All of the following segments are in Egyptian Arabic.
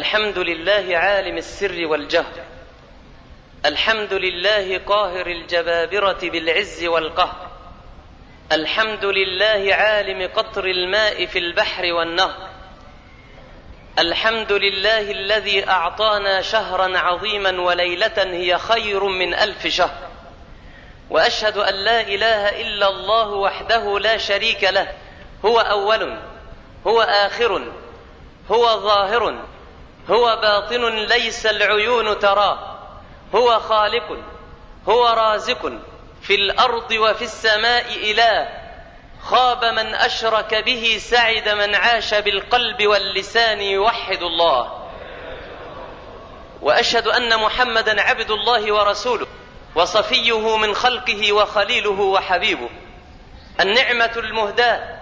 الحمد لله عالم السر والجهر الحمد لله قاهر الجبابرة بالعز والقهر الحمد لله عالم قطر الماء في البحر والنهر الحمد لله الذي أعطانا شهرا عظيما وليلة هي خير من ألف شهر وأشهد أن لا إله إلا الله وحده لا شريك له هو أول هو آخر هو ظاهر هو باطن ليس العيون تراه هو خالق هو رازق في الارض وفي السماء اله خاب من اشرك به سعد من عاش بالقلب واللسان يوحد الله واشهد ان محمدا عبد الله ورسوله وصفيه من خلقه وخليله وحبيبه النعمه المهداه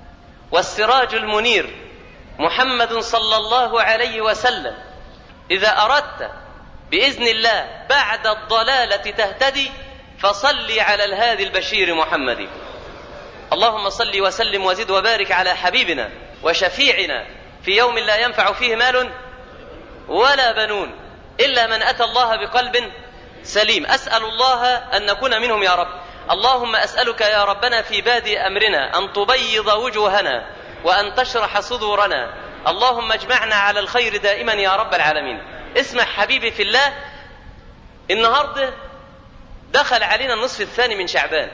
والسراج المنير محمد صلى الله عليه وسلم اذا اردت باذن الله بعد الضلاله تهتدي فصل على الهادي البشير محمد اللهم صل وسلم وزد وبارك على حبيبنا وشفيعنا في يوم لا ينفع فيه مال ولا بنون الا من اتى الله بقلب سليم اسال الله ان نكون منهم يا رب اللهم اسالك يا ربنا في بادئ امرنا ان تبيض وجوهنا وان تشرح صدورنا اللهم اجمعنا على الخير دائما يا رب العالمين اسمع حبيبي في الله النهارده دخل علينا النصف الثاني من شعبان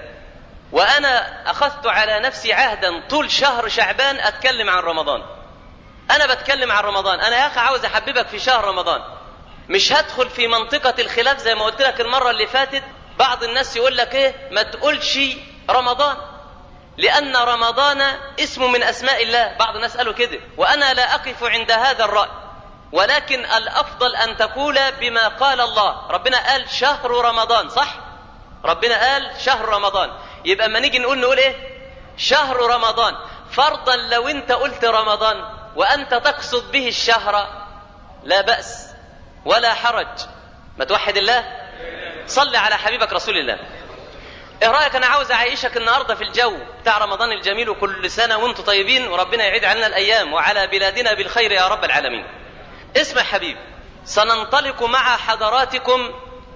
وانا اخذت على نفسي عهدا طول شهر شعبان اتكلم عن رمضان انا بتكلم عن رمضان انا يا اخي عاوز احببك في شهر رمضان مش هدخل في منطقة الخلاف زي ما قلت لك المرة اللي فاتت بعض الناس يقول لك ايه ما تقولش رمضان لأن رمضان اسم من أسماء الله بعض الناس قالوا كده وأنا لا أقف عند هذا الرأي ولكن الأفضل أن تقول بما قال الله ربنا قال شهر رمضان صح ربنا قال شهر رمضان يبقى اما نيجي نقول نقول ايه شهر رمضان فرضا لو انت قلت رمضان وانت تقصد به الشهر لا بأس ولا حرج ما توحد الله صل على حبيبك رسول الله ايه رايك انا عاوز اعيشك النهارده في الجو بتاع رمضان الجميل وكل سنه وانتم طيبين وربنا يعيد علينا الايام وعلى بلادنا بالخير يا رب العالمين اسمع حبيب سننطلق مع حضراتكم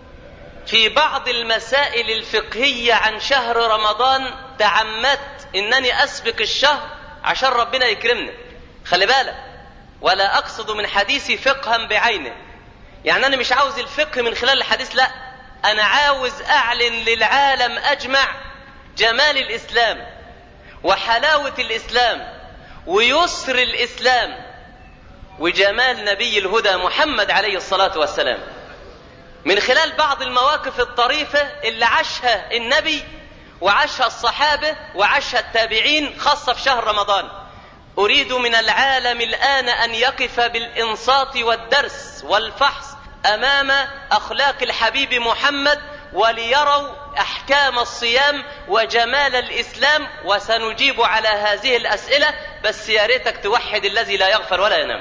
في بعض المسائل الفقهيه عن شهر رمضان تعمدت انني اسبق الشهر عشان ربنا يكرمنا خلي بالك ولا اقصد من حديثي فقها بعينه يعني انا مش عاوز الفقه من خلال الحديث لا انا عاوز اعلن للعالم اجمع جمال الاسلام وحلاوه الاسلام ويسر الاسلام وجمال نبي الهدى محمد عليه الصلاه والسلام من خلال بعض المواقف الطريفه اللي عاشها النبي وعاشها الصحابه وعاشها التابعين خاصه في شهر رمضان اريد من العالم الان ان يقف بالانصات والدرس والفحص امام اخلاق الحبيب محمد وليروا احكام الصيام وجمال الاسلام وسنجيب على هذه الاسئله بس يا ريتك توحد الذي لا يغفر ولا ينام.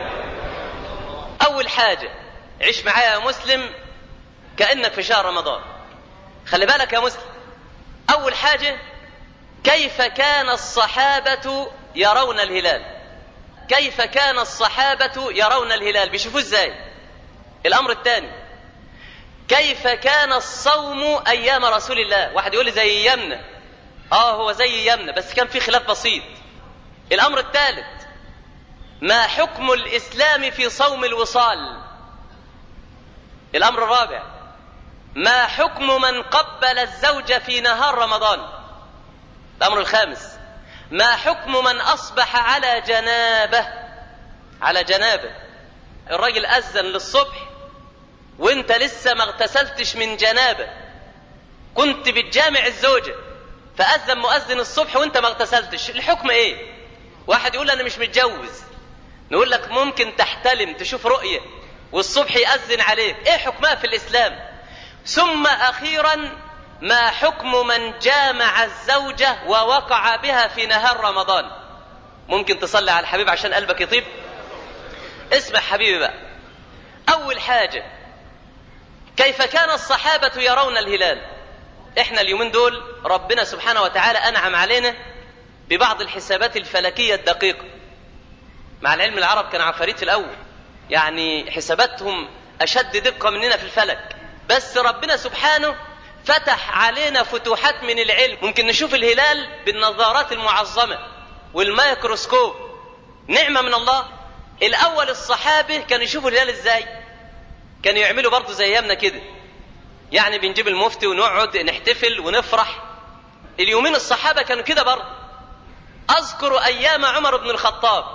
اول حاجه عيش معايا يا مسلم كانك في شهر رمضان. خلي بالك يا مسلم. اول حاجه كيف كان الصحابه يرون الهلال؟ كيف كان الصحابه يرون الهلال؟ بيشوفوه ازاي؟ الامر الثاني كيف كان الصوم ايام رسول الله واحد يقول لي زي ايامنا اه هو زي ايامنا بس كان في خلاف بسيط الامر الثالث ما حكم الاسلام في صوم الوصال الامر الرابع ما حكم من قبل الزوجة في نهار رمضان الامر الخامس ما حكم من اصبح على جنابه على جنابه الراجل اذن للصبح وانت لسه ما اغتسلتش من جنابه كنت بتجامع الزوجه فاذن مؤذن الصبح وانت ما اغتسلتش الحكم ايه واحد يقول انا مش متجوز نقول لك ممكن تحتلم تشوف رؤيه والصبح ياذن عليك ايه حكمها في الاسلام ثم اخيرا ما حكم من جامع الزوجه ووقع بها في نهار رمضان ممكن تصلي على الحبيب عشان قلبك يطيب اسمع حبيبي بقى اول حاجه كيف كان الصحابة يرون الهلال احنا اليومين دول ربنا سبحانه وتعالى انعم علينا ببعض الحسابات الفلكية الدقيقة مع العلم العرب كان عفاريت في الاول يعني حساباتهم أشد دقة مننا في الفلك بس ربنا سبحانه فتح علينا فتوحات من العلم ممكن نشوف الهلال بالنظارات المعظمة والميكروسكوب نعمة من الله الأول الصحابة كانوا يشوفوا الهلال إزاي كانوا يعملوا برضه زي أيامنا كده يعني بنجيب المفتي ونقعد نحتفل ونفرح اليومين الصحابة كانوا كده برضه أذكر أيام عمر بن الخطاب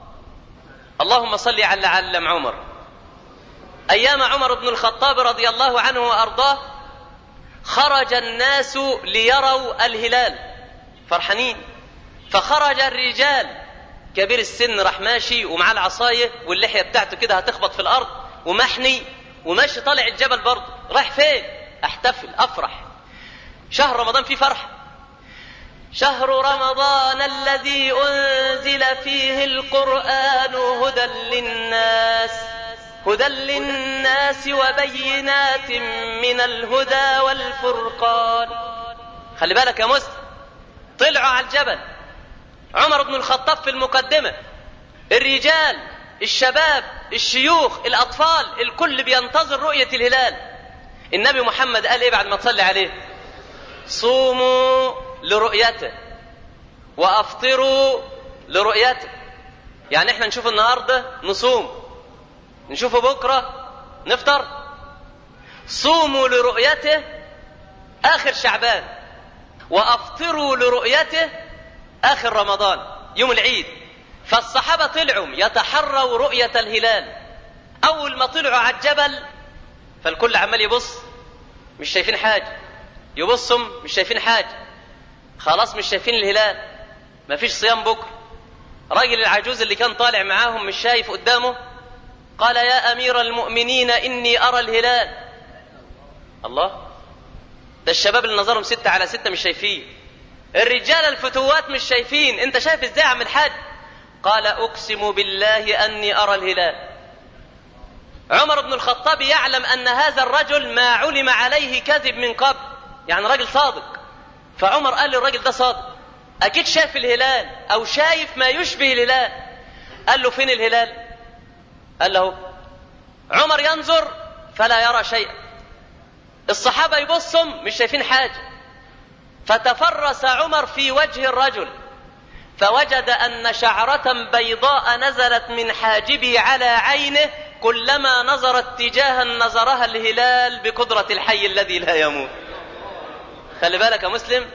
اللهم صل على علم عمر أيام عمر بن الخطاب رضي الله عنه وأرضاه خرج الناس ليروا الهلال فرحانين فخرج الرجال كبير السن راح ماشي ومعاه العصاية واللحية بتاعته كده هتخبط في الأرض ومحني وماشي طالع الجبل برضه رايح فين احتفل افرح شهر رمضان فيه فرحه شهر رمضان الذي انزل فيه القران هدى للناس هدى للناس وبينات من الهدى والفرقان خلي بالك يا مسلم طلعوا على الجبل عمر بن الخطاب في المقدمه الرجال الشباب الشيوخ الاطفال الكل بينتظر رؤيه الهلال النبي محمد قال ايه بعد ما تصلي عليه صوموا لرؤيته وافطروا لرؤيته يعني احنا نشوف النهارده نصوم نشوفه بكره نفطر صوموا لرؤيته اخر شعبان وافطروا لرؤيته اخر رمضان يوم العيد فالصحابه طلعوا يتحروا رؤيه الهلال اول ما طلعوا على الجبل فالكل عمال يبص مش شايفين حاجه يبصهم مش شايفين حاجه خلاص مش شايفين الهلال مفيش صيام بكره راجل العجوز اللي كان طالع معاهم مش شايف قدامه قال يا امير المؤمنين اني ارى الهلال الله ده الشباب اللي نظرهم ستة على ستة مش شايفين الرجال الفتوات مش شايفين انت شايف ازاي يا عم الحاج قال اقسم بالله اني ارى الهلال عمر بن الخطاب يعلم ان هذا الرجل ما علم عليه كذب من قبل يعني راجل صادق فعمر قال للراجل ده صادق اكيد شايف الهلال او شايف ما يشبه الهلال قال له فين الهلال قال له عمر ينظر فلا يرى شيئا الصحابة يبصهم مش شايفين حاجة فتفرس عمر في وجه الرجل فوجد أن شعرة بيضاء نزلت من حاجبه على عينه كلما نظر اتجاها نظرها الهلال بقدرة الحي الذي لا يموت خلي بالك يا مسلم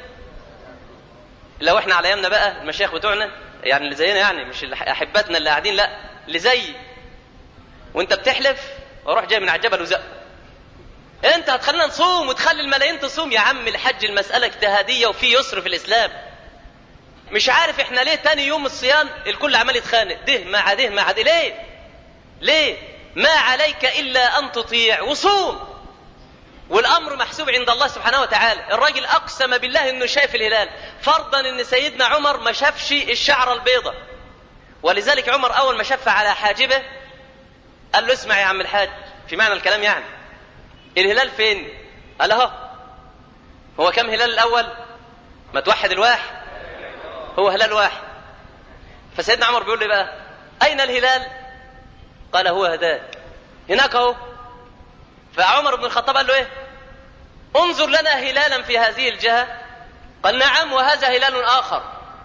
لو احنا على ايامنا بقى المشايخ بتوعنا يعني اللي زينا يعني مش اللي احباتنا اللي قاعدين لا اللي زي وانت بتحلف اروح جاي من على الجبل وزق انت هتخلينا نصوم وتخلي الملايين تصوم يا عم الحج المسألة اجتهادية وفي يسر في الاسلام مش عارف احنا ليه تاني يوم الصيام الكل عمال يتخانق ده مع ده مع ده ليه ليه ما عليك الا ان تطيع وصوم والامر محسوب عند الله سبحانه وتعالى الراجل اقسم بالله انه شايف الهلال فرضا ان سيدنا عمر ما شافش الشعره البيضة ولذلك عمر اول ما شاف على حاجبه قال له اسمع يا عم الحاج في معنى الكلام يعني الهلال فين قال اهو هو كم هلال الاول ما توحد الواحد هو هلال واحد فسيدنا عمر بيقول لي بقى اين الهلال قال هو هداك هناك اهو فعمر بن الخطاب قال له ايه انظر لنا هلالا في هذه الجهة قال نعم وهذا هلال آخر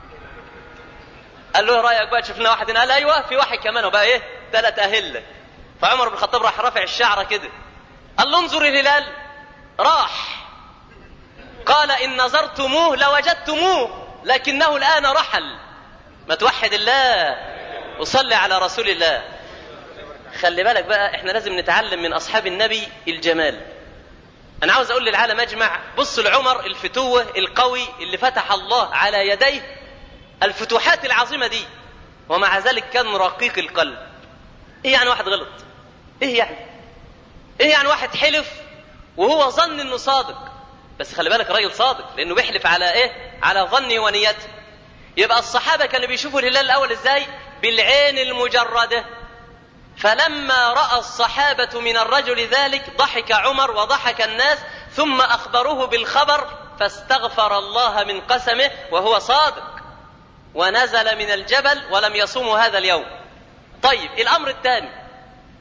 قال له رايك بقى شفنا واحد قال ايوه في واحد كمان وبقى ايه ثلاث اهله فعمر بن الخطاب راح رافع الشعره كده قال له انظر الهلال راح قال ان نظرتموه لوجدتموه لكنه الان رحل ما توحد الله وصلي على رسول الله خلي بالك بقى احنا لازم نتعلم من اصحاب النبي الجمال انا عاوز اقول للعالم اجمع بص لعمر الفتوه القوي اللي فتح الله على يديه الفتوحات العظيمه دي ومع ذلك كان رقيق القلب ايه يعني واحد غلط ايه يعني ايه يعني واحد حلف وهو ظن انه صادق بس خلي بالك راجل صادق لانه بيحلف على ايه على ظنه ونيته يبقى الصحابه كانوا بيشوفوا الهلال الاول ازاي بالعين المجرده فلما راى الصحابه من الرجل ذلك ضحك عمر وضحك الناس ثم اخبروه بالخبر فاستغفر الله من قسمه وهو صادق ونزل من الجبل ولم يصوموا هذا اليوم طيب الامر الثاني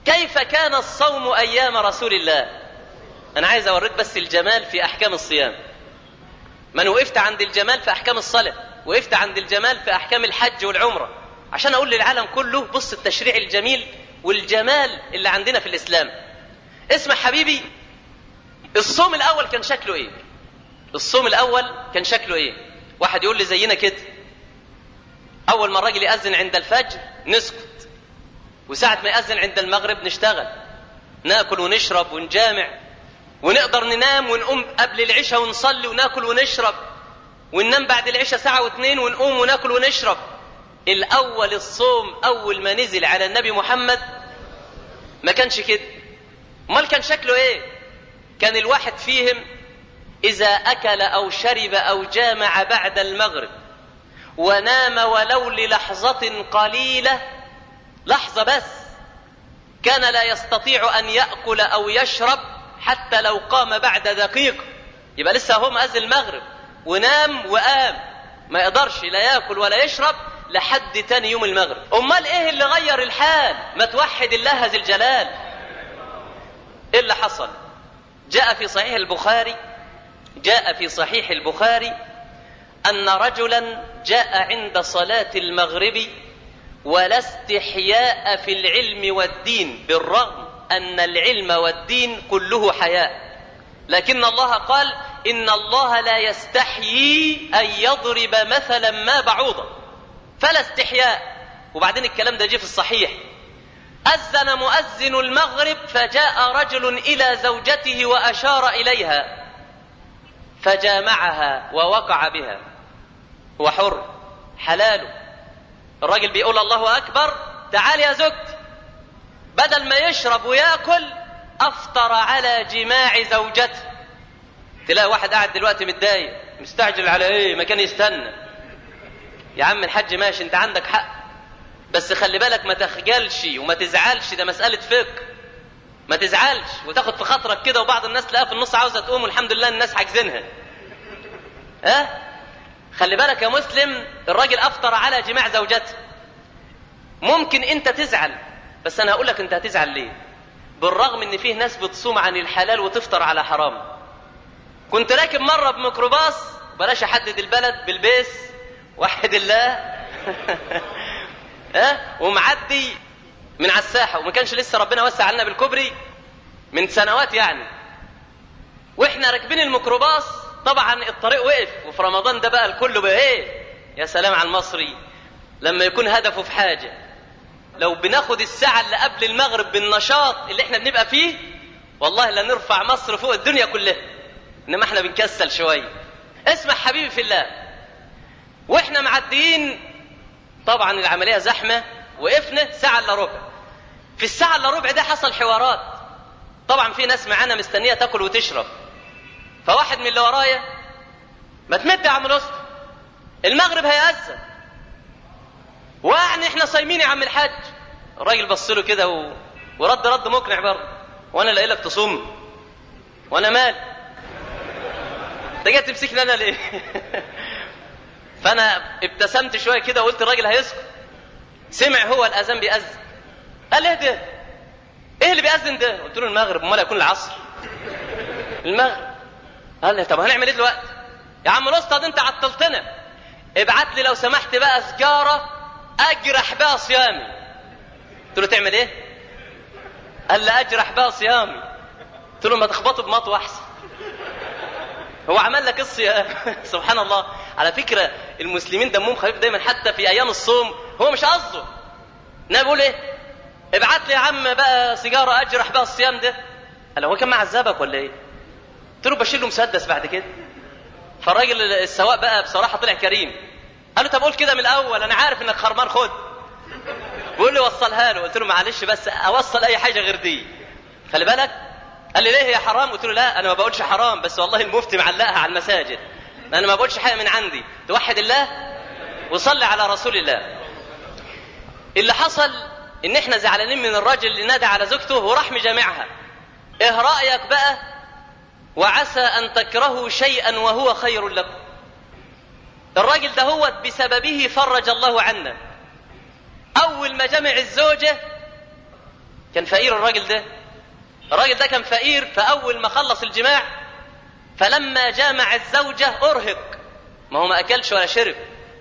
كيف كان الصوم ايام رسول الله انا عايز اوريك بس الجمال في احكام الصيام من وقفت عند الجمال في احكام الصلاه وقفت عند الجمال في احكام الحج والعمره عشان اقول للعالم كله بص التشريع الجميل والجمال اللي عندنا في الاسلام اسمع حبيبي الصوم الاول كان شكله ايه الصوم الاول كان شكله ايه واحد يقول لي زينا كده اول ما الراجل ياذن عند الفجر نسكت وساعه ما ياذن عند المغرب نشتغل ناكل ونشرب ونجامع ونقدر ننام ونقوم قبل العشاء ونصلي وناكل ونشرب وننام بعد العشاء ساعه واتنين ونقوم وناكل ونشرب الاول الصوم اول ما نزل على النبي محمد ما كانش كده امال كان شكله ايه كان الواحد فيهم اذا اكل او شرب او جامع بعد المغرب ونام ولو للحظه قليله لحظه بس كان لا يستطيع ان ياكل او يشرب حتى لو قام بعد دقيقه يبقى لسه هو مأذن المغرب ونام وقام ما يقدرش لا ياكل ولا يشرب لحد تاني يوم المغرب امال ايه اللي غير الحال ما توحد الله ذي الجلال ايه اللي حصل جاء في صحيح البخاري جاء في صحيح البخاري ان رجلا جاء عند صلاه المغرب ولا استحياء في العلم والدين بالرغم ان العلم والدين كله حياء لكن الله قال ان الله لا يستحيي ان يضرب مثلا ما بعوضه فلا استحياء وبعدين الكلام ده جه في الصحيح أذن مؤذن المغرب فجاء رجل إلى زوجته وأشار إليها فجامعها ووقع بها هو حر حلاله الراجل بيقول الله أكبر تعال يا زوجتي بدل ما يشرب وياكل أفطر على جماع زوجته تلاقي واحد قاعد دلوقتي متضايق مستعجل على ايه ما كان يستنى يا عم الحاج ماشي انت عندك حق بس خلي بالك ما تخجلش وما تزعلش ده مسألة فقه ما تزعلش وتاخد في خاطرك كده وبعض الناس تلاقيها في النص عاوزة تقوم والحمد لله الناس حاجزينها ها أه؟ خلي بالك يا مسلم الراجل أفطر على جماع زوجته ممكن أنت تزعل بس أنا هقول لك أنت هتزعل ليه بالرغم ان فيه ناس بتصوم عن الحلال وتفطر على حرام كنت راكب مره بميكروباص بلاش احدد البلد بالبيس وحد الله ها ومعدي من على الساحه وما كانش لسه ربنا وسع علينا بالكوبري من سنوات يعني واحنا راكبين الميكروباص طبعا الطريق وقف وفي رمضان ده بقى الكل بقى ايه يا سلام على المصري لما يكون هدفه في حاجه لو بناخد الساعة اللي قبل المغرب بالنشاط اللي احنا بنبقى فيه والله لا نرفع مصر فوق الدنيا كلها انما احنا بنكسل شوية اسمع حبيبي في الله واحنا معديين طبعا العملية زحمة وقفنا ساعة الا ربع في الساعة الا ربع ده حصل حوارات طبعا في ناس معانا مستنية تاكل وتشرب فواحد من اللي ورايا ما تمد يا عم الاسطى المغرب هيأذن ويعني احنا صايمين يا عم الحاج الراجل بص له كده و... ورد رد مقنع برضه وانا لاقي لك تصوم وانا مال انت جاي تمسكني انا ليه فانا ابتسمت شويه كده وقلت الراجل هيسكت سمع هو الاذان بيأذن قال ايه ده ايه اللي بيأذن ده قلت له المغرب امال هيكون العصر المغرب قال لي طب هنعمل ايه دلوقتي يا عم الاسطى ده انت عطلتنا ابعت لي لو سمحت بقى سجاره اجرح بها صيامي قلت له تعمل ايه قال لي اجرح بها صيامي قلت له ما تخبطه بمطوه احسن هو عمل لك الصيام سبحان الله على فكره المسلمين دمهم خفيف دايما حتى في ايام الصوم هو مش قصده انا بقول ايه ابعت لي يا عم بقى سيجاره اجرح بها الصيام ده قال هو كان معذبك ولا ايه قلت له بشيل له مسدس بعد كده فالراجل السواق بقى بصراحه طلع كريم قال له طب قول كده من الاول انا عارف انك خرمان خد بيقول لي وصلها له قلت له معلش بس اوصل اي حاجه غير دي خلي بالك قال لي ليه هي حرام قلت له لا انا ما بقولش حرام بس والله المفتي معلقها على المساجد انا ما بقولش حاجه من عندي توحد الله وصلي على رسول الله اللي حصل ان احنا زعلانين من الراجل اللي نادى على زوجته وراح مجامعها ايه رايك بقى وعسى ان تكرهوا شيئا وهو خير لكم الراجل ده هو بسببه فرج الله عنا اول ما جمع الزوجه كان فقير الراجل ده الراجل ده كان فقير فأول ما خلص الجماع فلما جامع الزوجة أرهق ما هو ما أكلش ولا شرب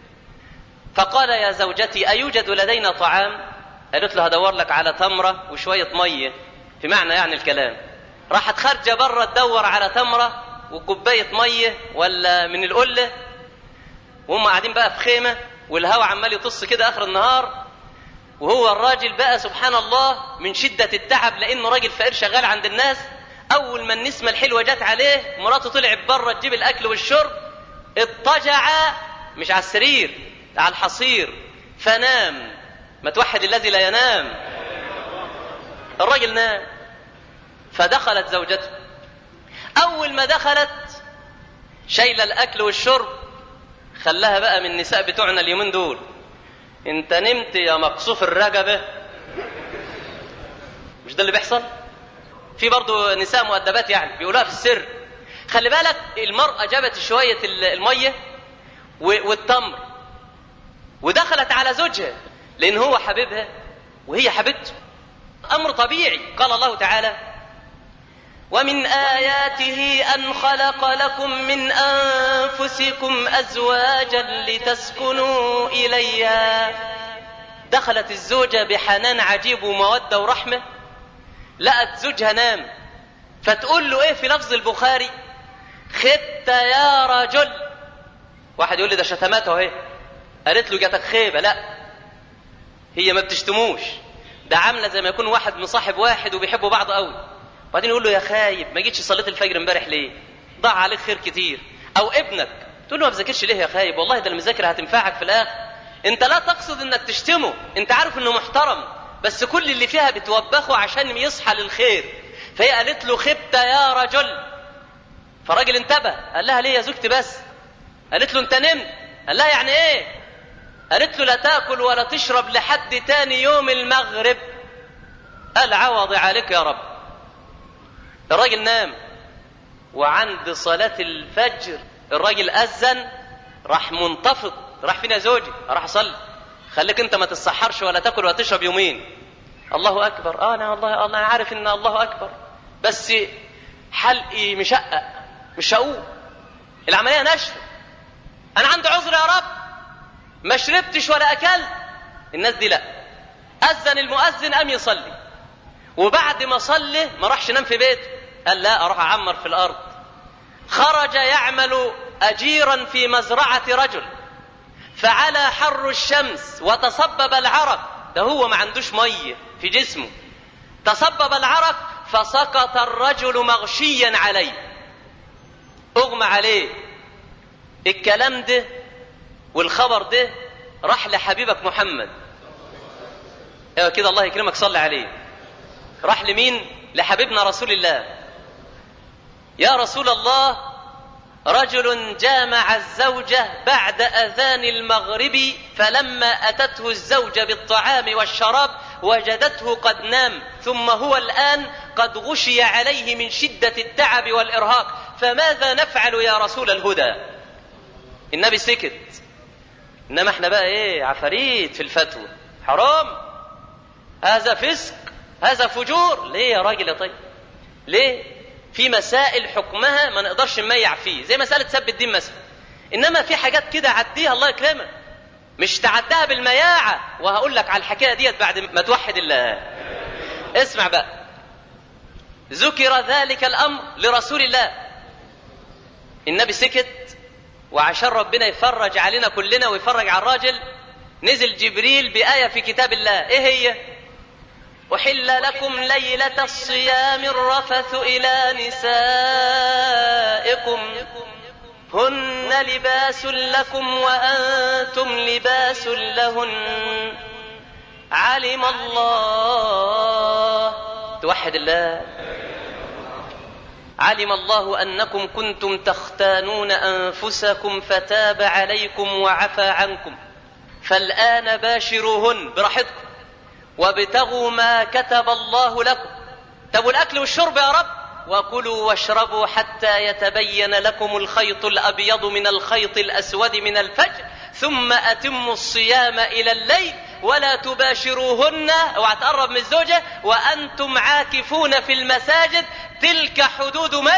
فقال يا زوجتي أيوجد لدينا طعام قالت له هدور لك على تمرة وشوية مية في معنى يعني الكلام راحت خارجة بره تدور على تمرة وكوباية مية ولا من القلة وهم قاعدين بقى في خيمة والهواء عمال يطص كده آخر النهار وهو الراجل بقى سبحان الله من شدة التعب لأنه راجل فقير شغال عند الناس أول ما النسمة الحلوة جت عليه مراته طلعت بره تجيب الأكل والشرب اضطجع مش على السرير على الحصير فنام ما توحد الذي لا ينام الراجل نام فدخلت زوجته أول ما دخلت شايلة الأكل والشرب خلاها بقى من النساء بتوعنا اليومين دول انت نمت يا مقصوف الرقبة مش ده اللي بيحصل في برضه نساء مؤدبات يعني بيقولوها في السر خلي بالك المرأة جابت شوية المية والتمر ودخلت على زوجها لأن هو حبيبها وهي حبيبته أمر طبيعي قال الله تعالى ومن آياته أن خلق لكم من أنفسكم أزواجا لتسكنوا إليها دخلت الزوجة بحنان عجيب ومودة ورحمة لقت زوجها نام فتقول له ايه في لفظ البخاري خبت يا رجل واحد يقول لي ده شتماته اهي قالت له جاتك خيبه لا هي ما بتشتموش ده عامله زي ما يكون واحد مصاحب واحد وبيحبوا بعض قوي وبعدين يقول له يا خايب ما جيتش صليت الفجر امبارح ليه ضاع عليك خير كتير او ابنك تقول له ما بذاكرش ليه يا خايب والله ده المذاكره هتنفعك في الاخر انت لا تقصد انك تشتمه انت عارف انه محترم بس كل اللي فيها بتوبخه عشان يصحى للخير فهي قالت له خبت يا رجل فالراجل انتبه قال لها ليه يا زوجتي بس قالت له انت نمت قال لها يعني ايه قالت له لا تاكل ولا تشرب لحد تاني يوم المغرب قال عوض عليك يا رب الراجل نام وعند صلاة الفجر الراجل أذن راح منتفض راح فين يا زوجي راح أصلي خليك أنت ما تتسحرش ولا تاكل ولا تشرب يومين الله أكبر آه أنا والله الله أنا عارف إن الله أكبر بس حلقي مشقق مش هقوم العملية ناشفة أنا عندي عذر يا رب ما شربتش ولا أكلت الناس دي لا أذن المؤذن قام يصلي وبعد ما صلي ما راحش نام في بيته قال لا أروح أعمر في الأرض خرج يعمل أجيرا في مزرعة رجل فعلى حر الشمس وتصبب العرق ده هو ما عندوش مية في جسمه تصبب العرق فسقط الرجل مغشيا عليه اغمى عليه الكلام ده والخبر ده راح لحبيبك محمد ايوه كده الله يكرمك صلي عليه راح لمين لحبيبنا رسول الله يا رسول الله رجل جامع الزوجة بعد أذان المغرب فلما أتته الزوجة بالطعام والشراب وجدته قد نام ثم هو الآن قد غشي عليه من شدة التعب والإرهاق فماذا نفعل يا رسول الهدى النبي سكت إنما احنا بقى ايه عفاريت في الفتوى حرام هذا فسق هذا فجور ليه يا راجل يا طيب ليه في مسائل حكمها ما نقدرش نميع فيه زي مسألة سب الدين مثلا إنما في حاجات كده عديها الله يكرمك مش تعدها بالمياعة وهقول لك على الحكاية ديت بعد ما توحد الله اسمع بقى ذكر ذلك الأمر لرسول الله النبي سكت وعشان ربنا يفرج علينا كلنا ويفرج على الراجل نزل جبريل بآية في كتاب الله ايه هي أحل لكم ليلة الصيام الرفث إلى نسائكم هن لباس لكم وأنتم لباس لهن علم الله توحد الله علم الله أنكم كنتم تختانون أنفسكم فتاب عليكم وعفى عنكم فالآن باشروهن براحتكم وابتغوا ما كتب الله لكم طب الأكل والشرب يا رب وكلوا واشربوا حتى يتبين لكم الخيط الأبيض من الخيط الأسود من الفجر ثم أتموا الصيام إلى الليل ولا تباشروهن اوعى تقرب من الزوجة وأنتم عاكفون في المساجد تلك حدود من؟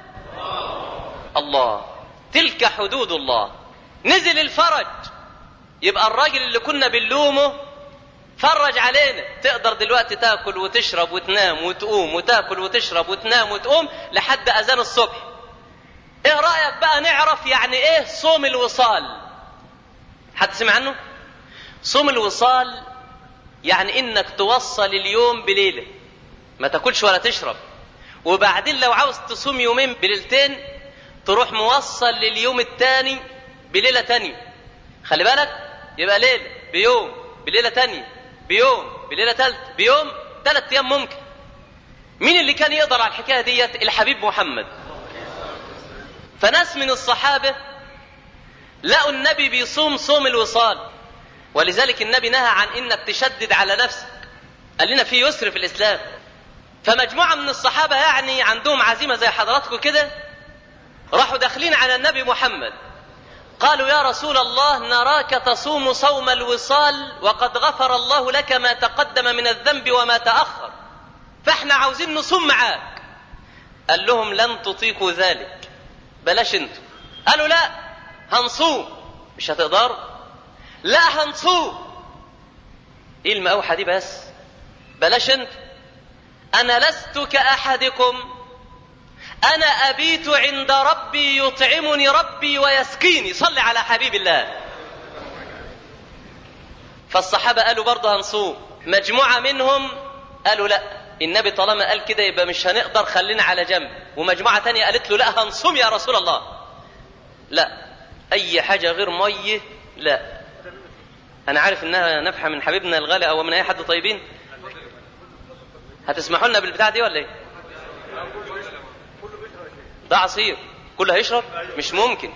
الله تلك حدود الله نزل الفرج يبقى الراجل اللي كنا بنلومه فرج علينا تقدر دلوقتي تاكل وتشرب وتنام وتقوم وتاكل وتشرب وتنام وتقوم لحد اذان الصبح ايه رايك بقى نعرف يعني ايه صوم الوصال حد سمع عنه صوم الوصال يعني انك توصل اليوم بليله ما تاكلش ولا تشرب وبعدين لو عاوز تصوم يومين بليلتين تروح موصل لليوم الثاني بليله تانية خلي بالك يبقى ليله بيوم بليله تانية بيوم بليله ثالث بيوم ثلاث ايام ممكن مين اللي كان يقدر على الحكايه ديت الحبيب محمد فناس من الصحابه لقوا النبي بيصوم صوم الوصال ولذلك النبي نهى عن انك تشدد على نفسك قال لنا في يسر في الاسلام فمجموعه من الصحابه يعني عندهم عزيمه زي حضراتكم كده راحوا داخلين على النبي محمد قالوا يا رسول الله نراك تصوم صوم الوصال وقد غفر الله لك ما تقدم من الذنب وما تاخر فاحنا عاوزين نصوم معاك قال لهم لن تطيقوا ذلك بلاش انتوا قالوا لا هنصوم مش هتقدر لا هنصوم ايه المقاوحه دي بس بلاش انت انا لست كاحدكم انا ابيت عند ربي يطعمني ربي ويسقيني صل على حبيب الله فالصحابه قالوا برضه هنصوم مجموعه منهم قالوا لا النبي طالما قال كده يبقى مش هنقدر خلينا على جنب ومجموعه تانية قالت له لا هنصوم يا رسول الله لا اي حاجه غير ميه لا انا عارف انها نفحه من حبيبنا الغالي او من اي حد طيبين هتسمحوا لنا بالبتاع دي ولا ايه ده عصير كله هيشرب مش ممكن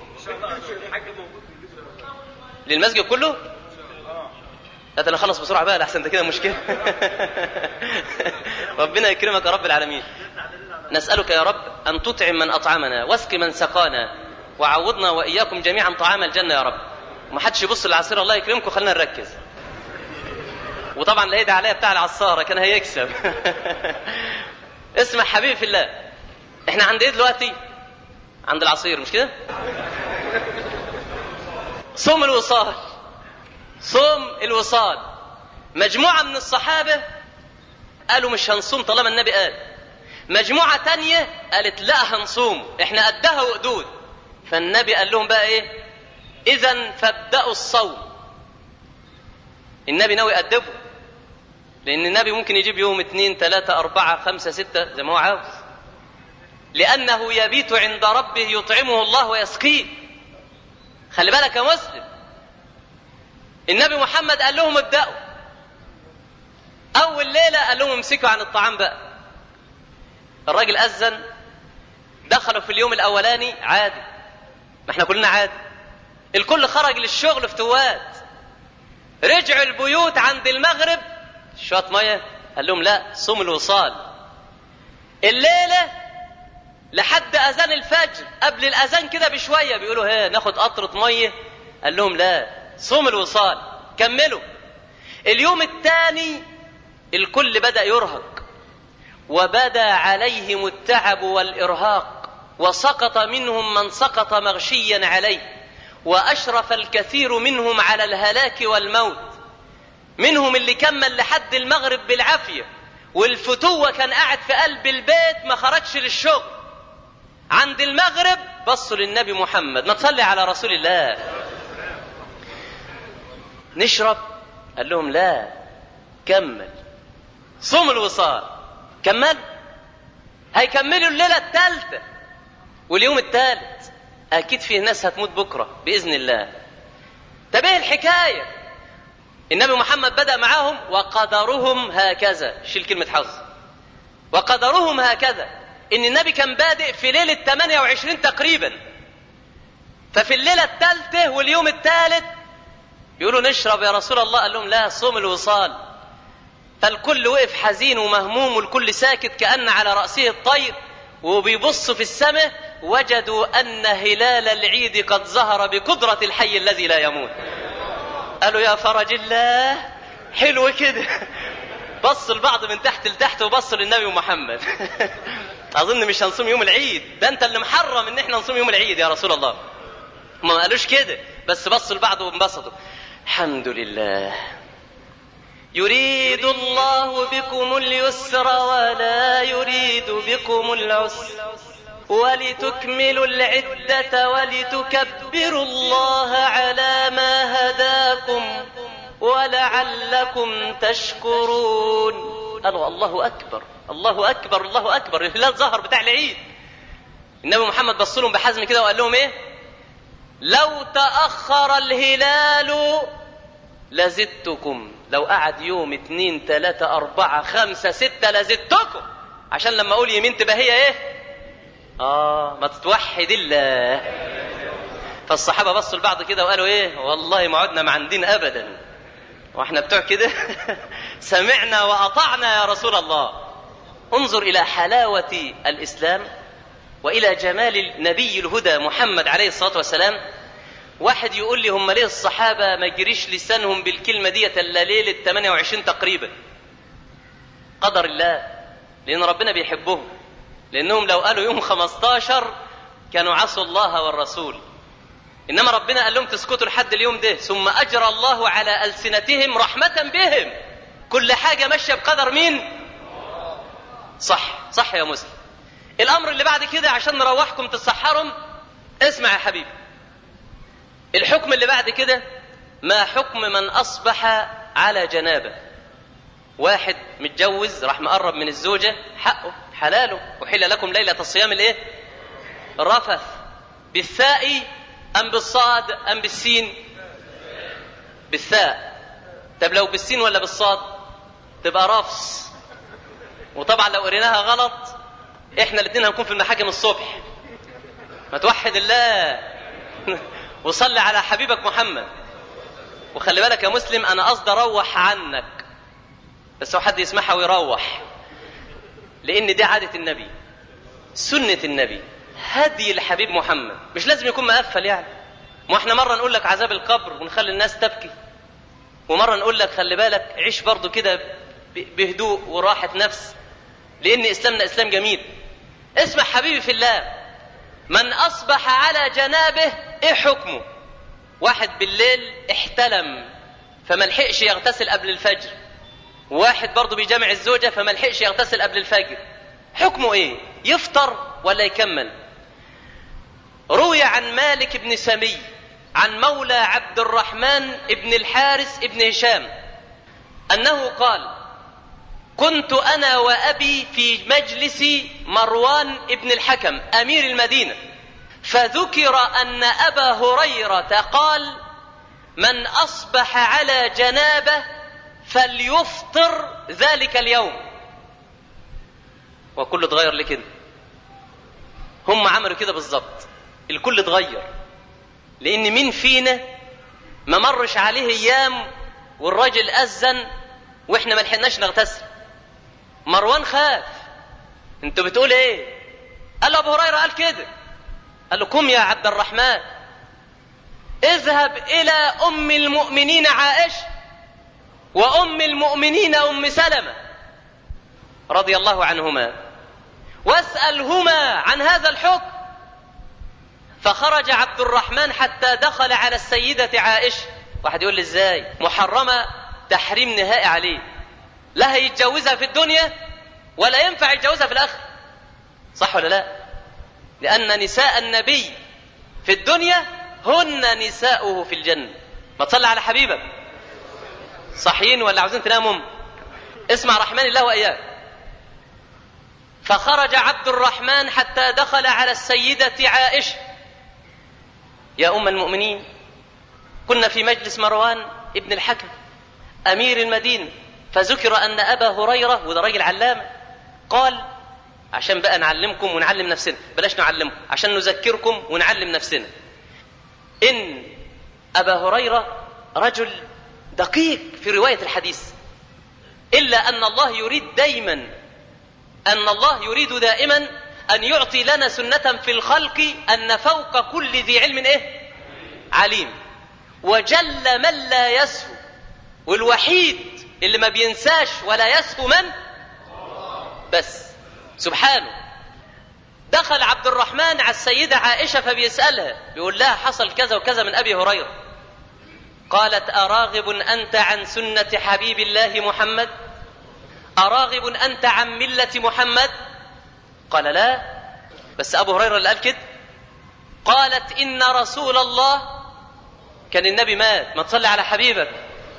للمسجد كله لا ده انا خلص بسرعه بقى لحسن ده كده مشكله ربنا يكرمك يا رب العالمين نسالك يا رب ان تطعم من اطعمنا واسق من سقانا وعوضنا واياكم جميعا طعام الجنه يا رب ما حدش يبص للعصير الله يكرمكم خلينا نركز وطبعا العيد عليا بتاع العصاره كان هيكسب اسمع حبيبي في الله احنا عند ايه دلوقتي عند العصير مش كده صوم الوصال صوم الوصال مجموعة من الصحابة قالوا مش هنصوم طالما النبي قال مجموعة تانية قالت لا هنصوم احنا قدها وقدود فالنبي قال لهم بقى ايه اذا فابدأوا الصوم النبي ناوي يأدبه لأن النبي ممكن يجيب يوم اثنين ثلاثة أربعة خمسة ستة زي ما هو عاوز لأنه يبيت عند ربه يطعمه الله ويسقيه خلي بالك يا مسلم النبي محمد قال لهم ابدأوا أول ليلة قال لهم امسكوا عن الطعام بقى الراجل أذن دخلوا في اليوم الأولاني عادي ما احنا كلنا عادي الكل خرج للشغل في توات رجعوا البيوت عند المغرب شوية مية قال لهم لا صوم الوصال الليلة لحد أذان الفجر قبل الأذان كده بشوية بيقولوا ها ناخد قطرة مية قال لهم لا صوم الوصال كملوا اليوم الثاني الكل بدأ يرهق وبدا عليهم التعب والإرهاق وسقط منهم من سقط مغشيا عليه وأشرف الكثير منهم على الهلاك والموت منهم اللي كمل لحد المغرب بالعافية والفتوة كان قاعد في قلب البيت ما خرجش للشغل عند المغرب بصوا للنبي محمد ما تصلي على رسول الله نشرب قال لهم لا كمل صوم الوصال كمل هيكملوا الليلة الثالثة واليوم الثالث أكيد فيه ناس هتموت بكرة بإذن الله طب إيه الحكاية النبي محمد بدأ معاهم وقدرهم هكذا شيل كلمة حظ وقدرهم هكذا إن النبي كان بادئ في ليلة 28 تقريبا ففي الليلة الثالثة واليوم الثالث يقولوا نشرب يا رسول الله قال لهم لا صوم الوصال فالكل وقف حزين ومهموم والكل ساكت كأن على رأسه الطير وبيبصوا في السماء وجدوا أن هلال العيد قد ظهر بقدرة الحي الذي لا يموت قالوا يا فرج الله حلو كده بص البعض من تحت لتحت وبص للنبي محمد اظن مش هنصوم يوم العيد ده انت اللي محرم ان احنا نصوم يوم العيد يا رسول الله ما قالوش كده بس بصوا لبعض وانبسطوا الحمد لله يريد الله بكم اليسر ولا يريد بكم العسر ولتكملوا العدة ولتكبروا الله على ما هداكم ولعلكم تشكرون قالوا الله أكبر الله أكبر الله أكبر الهلال ظهر بتاع العيد النبي محمد بص لهم بحزم كده وقال لهم ايه لو تأخر الهلال لزدتكم لو قعد يوم اتنين تلاتة أربعة خمسة ستة لزدتكم عشان لما أقول يمين تبقى هي إيه؟ آه ما تتوحد الله فالصحابة بصوا لبعض كده وقالوا إيه؟ والله ما عدنا مع الدين أبدا وإحنا بتوع كده سمعنا وأطعنا يا رسول الله انظر إلى حلاوة الإسلام وإلى جمال نبي الهدى محمد عليه الصلاة والسلام واحد يقول لي هم ليه الصحابة ما يجريش لسانهم بالكلمة ديت إلا ليلة 28 تقريبا قدر الله لأن ربنا بيحبهم لأنهم لو قالوا يوم 15 كانوا عصوا الله والرسول إنما ربنا قال لهم تسكتوا لحد اليوم ده ثم أجرى الله على ألسنتهم رحمة بهم كل حاجة ماشية بقدر مين صح صح يا مسلم الأمر اللي بعد كده عشان نروحكم تتسحرهم اسمع يا حبيبي الحكم اللي بعد كده ما حكم من أصبح على جنابه واحد متجوز راح مقرب من الزوجة حقه حلاله وحل لكم ليلة الصيام الايه رفث بالثاء أم بالصاد أم بالسين بالثاء طب لو بالسين ولا بالصاد تبقى رفص وطبعا لو قريناها غلط احنا الاثنين هنكون في المحاكم الصبح ما توحد الله وصلي على حبيبك محمد وخلي بالك يا مسلم انا قصدي اروح عنك بس هو حد يسمعها ويروح لان دي عاده النبي سنه النبي هدي الحبيب محمد مش لازم يكون مقفل يعني ما احنا مره نقول لك عذاب القبر ونخلي الناس تبكي ومره نقول لك خلي بالك عيش برضو كده بهدوء وراحه نفس لان اسلامنا اسلام جميل اسمع حبيبي في الله من اصبح على جنابه ايه حكمه واحد بالليل احتلم فما لحقش يغتسل قبل الفجر واحد برضه بيجامع الزوجة فما لحقش يغتسل قبل الفجر حكمه ايه يفطر ولا يكمل روي عن مالك بن سمي عن مولى عبد الرحمن بن الحارث بن هشام انه قال كنت انا وابي في مجلس مروان بن الحكم امير المدينه فذكر ان ابا هريره قال من اصبح على جنابه فليفطر ذلك اليوم وكل اتغير لكده هم عملوا كده بالظبط الكل اتغير لان مين فينا ما مرش عليه ايام والراجل اذن واحنا ما لحقناش نغتسل مروان خاف انتوا بتقول ايه قال له ابو هريره قال كده قال له قم يا عبد الرحمن اذهب الى ام المؤمنين عائشه وام المؤمنين ام سلمه رضي الله عنهما واسالهما عن هذا الحكم فخرج عبد الرحمن حتى دخل على السيده عائشه واحد يقول لي ازاي محرمه تحريم نهائي عليه لا هيتجوزها في الدنيا ولا ينفع يتجوزها في الاخره صح ولا لا لان نساء النبي في الدنيا هن نساؤه في الجنه ما تصلي على حبيبك صحيين ولا عاوزين تناموا اسمع رحمن الله واياك فخرج عبد الرحمن حتى دخل على السيده عائشه يا ام المؤمنين كنا في مجلس مروان ابن الحكم امير المدينه فذكر ان ابا هريره وده راجل علامه قال عشان بقى نعلمكم ونعلم نفسنا بلاش نعلمكم عشان نذكركم ونعلم نفسنا ان ابا هريره رجل دقيق في روايه الحديث الا ان الله يريد دائما ان الله يريد دائما ان يعطي لنا سنه في الخلق ان فوق كل ذي علم ايه عليم وجل من لا يسهو والوحيد اللي ما بينساش ولا يسهو من بس سبحانه دخل عبد الرحمن على السيدة عائشة فبيسألها بيقول لها حصل كذا وكذا من أبي هريرة قالت أراغب أنت عن سنة حبيب الله محمد أراغب أنت عن ملة محمد قال لا بس أبو هريرة اللي قال كده قالت إن رسول الله كان النبي مات ما تصلي على حبيبك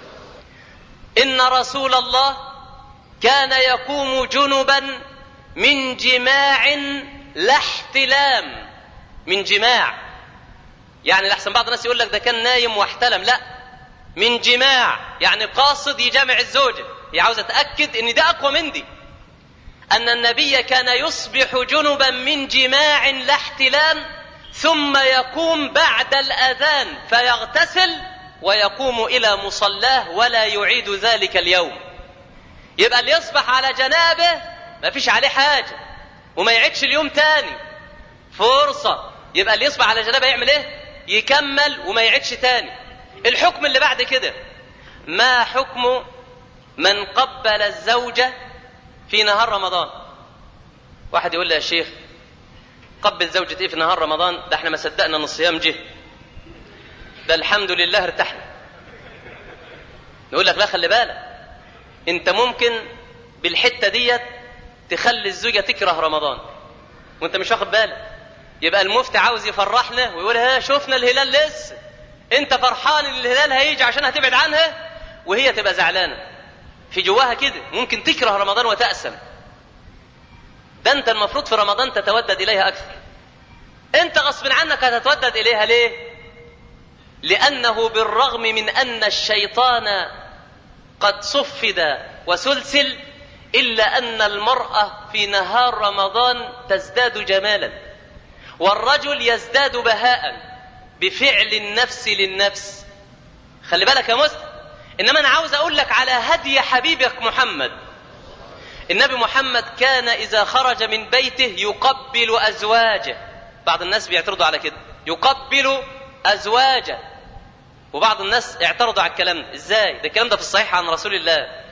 إن رسول الله كان يقوم جنبا من جماع لا احتلام من جماع يعني لحسن بعض الناس يقول لك ده كان نايم واحتلم لا من جماع يعني قاصد يجامع الزوجة هي عاوزة تأكد ان ده أقوى من دي أن النبي كان يصبح جنبا من جماع لا احتلام ثم يقوم بعد الأذان فيغتسل ويقوم إلى مصلاه ولا يعيد ذلك اليوم يبقى اللي يصبح على جنابه ما فيش عليه حاجة وما يعيدش اليوم تاني فرصة يبقى اللي يصبح على جنابه يعمل ايه يكمل وما يعيدش تاني الحكم اللي بعد كده ما حكم من قبل الزوجة في نهار رمضان واحد يقول لي يا شيخ قبل زوجة ايه في نهار رمضان ده احنا ما صدقنا ان الصيام جه ده الحمد لله ارتحنا نقول لك لا خلي بالك انت ممكن بالحته ديت تخلي الزوجه تكره رمضان وانت مش واخد بالك يبقى المفتي عاوز يفرحنا ويقول ها شفنا الهلال لسه انت فرحان ان الهلال هيجي عشان هتبعد عنها وهي تبقى زعلانه في جواها كده ممكن تكره رمضان وتأسم ده انت المفروض في رمضان تتودد اليها اكثر انت غصب عنك هتتودد اليها ليه لانه بالرغم من ان الشيطان قد صفد وسلسل الا ان المراه في نهار رمضان تزداد جمالا والرجل يزداد بهاء بفعل النفس للنفس خلي بالك يا مسلم انما انا عاوز اقول لك على هدي حبيبك محمد النبي محمد كان اذا خرج من بيته يقبل ازواجه بعض الناس بيعترضوا على كده يقبل ازواجه وبعض الناس اعترضوا على الكلام ده ازاي ده الكلام ده في الصحيح عن رسول الله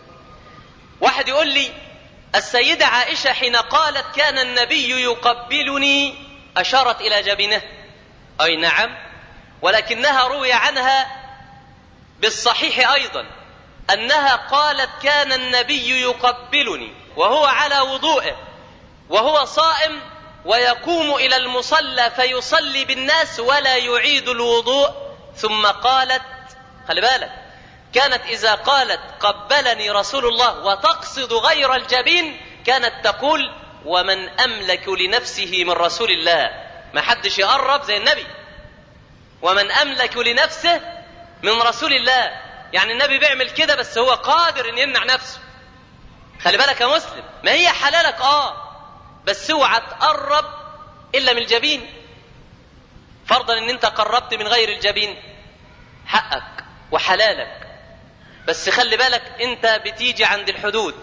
واحد يقول لي السيدة عائشة حين قالت كان النبي يقبلني أشارت إلى جبينه أي نعم ولكنها روي عنها بالصحيح أيضا أنها قالت كان النبي يقبلني وهو على وضوءه وهو صائم ويقوم إلى المصلى فيصلي بالناس ولا يعيد الوضوء ثم قالت خلي بالك كانت إذا قالت قبلني رسول الله وتقصد غير الجبين كانت تقول ومن أملك لنفسه من رسول الله ما حدش يقرب زي النبي ومن أملك لنفسه من رسول الله يعني النبي بيعمل كده بس هو قادر ان يمنع نفسه خلي بالك يا مسلم ما هي حلالك اه بس اوعى تقرب الا من الجبين فرضا ان انت قربت من غير الجبين حقك وحلالك بس خلي بالك انت بتيجي عند الحدود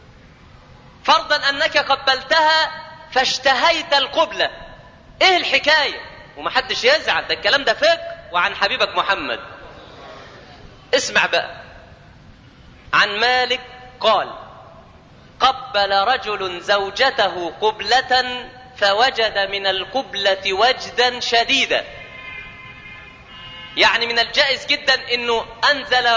فرضا انك قبلتها فاشتهيت القبلة ايه الحكاية ومحدش يزعل ده الكلام ده فقه وعن حبيبك محمد اسمع بقى عن مالك قال قبل رجل زوجته قبلة فوجد من القبلة وجدا شديدا يعني من الجائز جدا انه انزل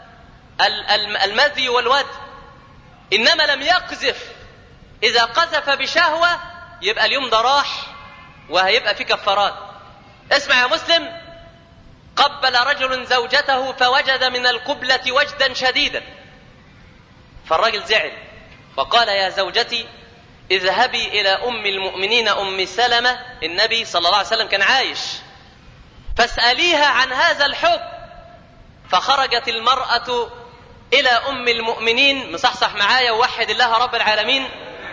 المذي والود انما لم يقذف اذا قذف بشهوة يبقى اليوم ده راح وهيبقى في كفارات اسمع يا مسلم قبل رجل زوجته فوجد من القبلة وجدا شديدا فالرجل زعل وقال يا زوجتي اذهبي إلى أم المؤمنين أم سلمة النبي صلى الله عليه وسلم كان عايش فاسأليها عن هذا الحكم فخرجت المرأة إلى أم المؤمنين مصحصح معايا ووحد الله رب العالمين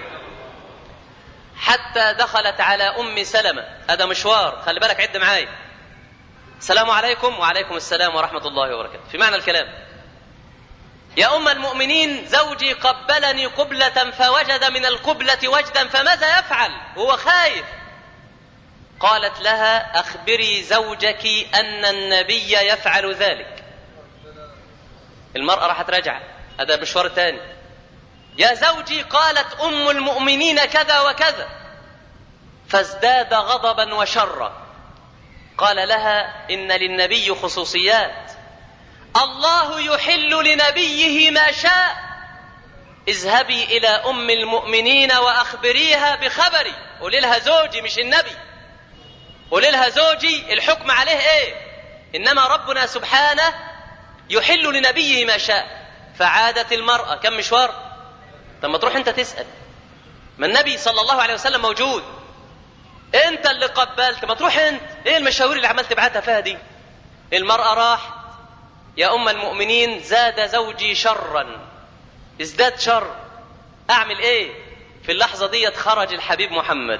حتى دخلت على أم سلمة هذا مشوار خلي بالك عد معايا السلام عليكم وعليكم السلام ورحمة الله وبركاته في معنى الكلام يا أم المؤمنين زوجي قبلني قبلة فوجد من القبلة وجدا فماذا يفعل هو خايف قالت لها أخبري زوجك أن النبي يفعل ذلك المرأة راح تراجع هذا مشوار تاني يا زوجي قالت ام المؤمنين كذا وكذا فازداد غضبا وشرا قال لها ان للنبي خصوصيات الله يحل لنبيه ما شاء اذهبي الى ام المؤمنين واخبريها بخبري قولي لها زوجي مش النبي قولي لها زوجي الحكم عليه ايه انما ربنا سبحانه يحل لنبيه ما شاء فعادت المراه كم مشوار طب ما تروح انت تسال ما النبي صلى الله عليه وسلم موجود انت اللي قبلت ما تروح انت ايه المشاوير اللي عملت تبعتها فيها دي المراه راحت يا ام المؤمنين زاد زوجي شرا ازداد شر اعمل ايه في اللحظه ديت خرج الحبيب محمد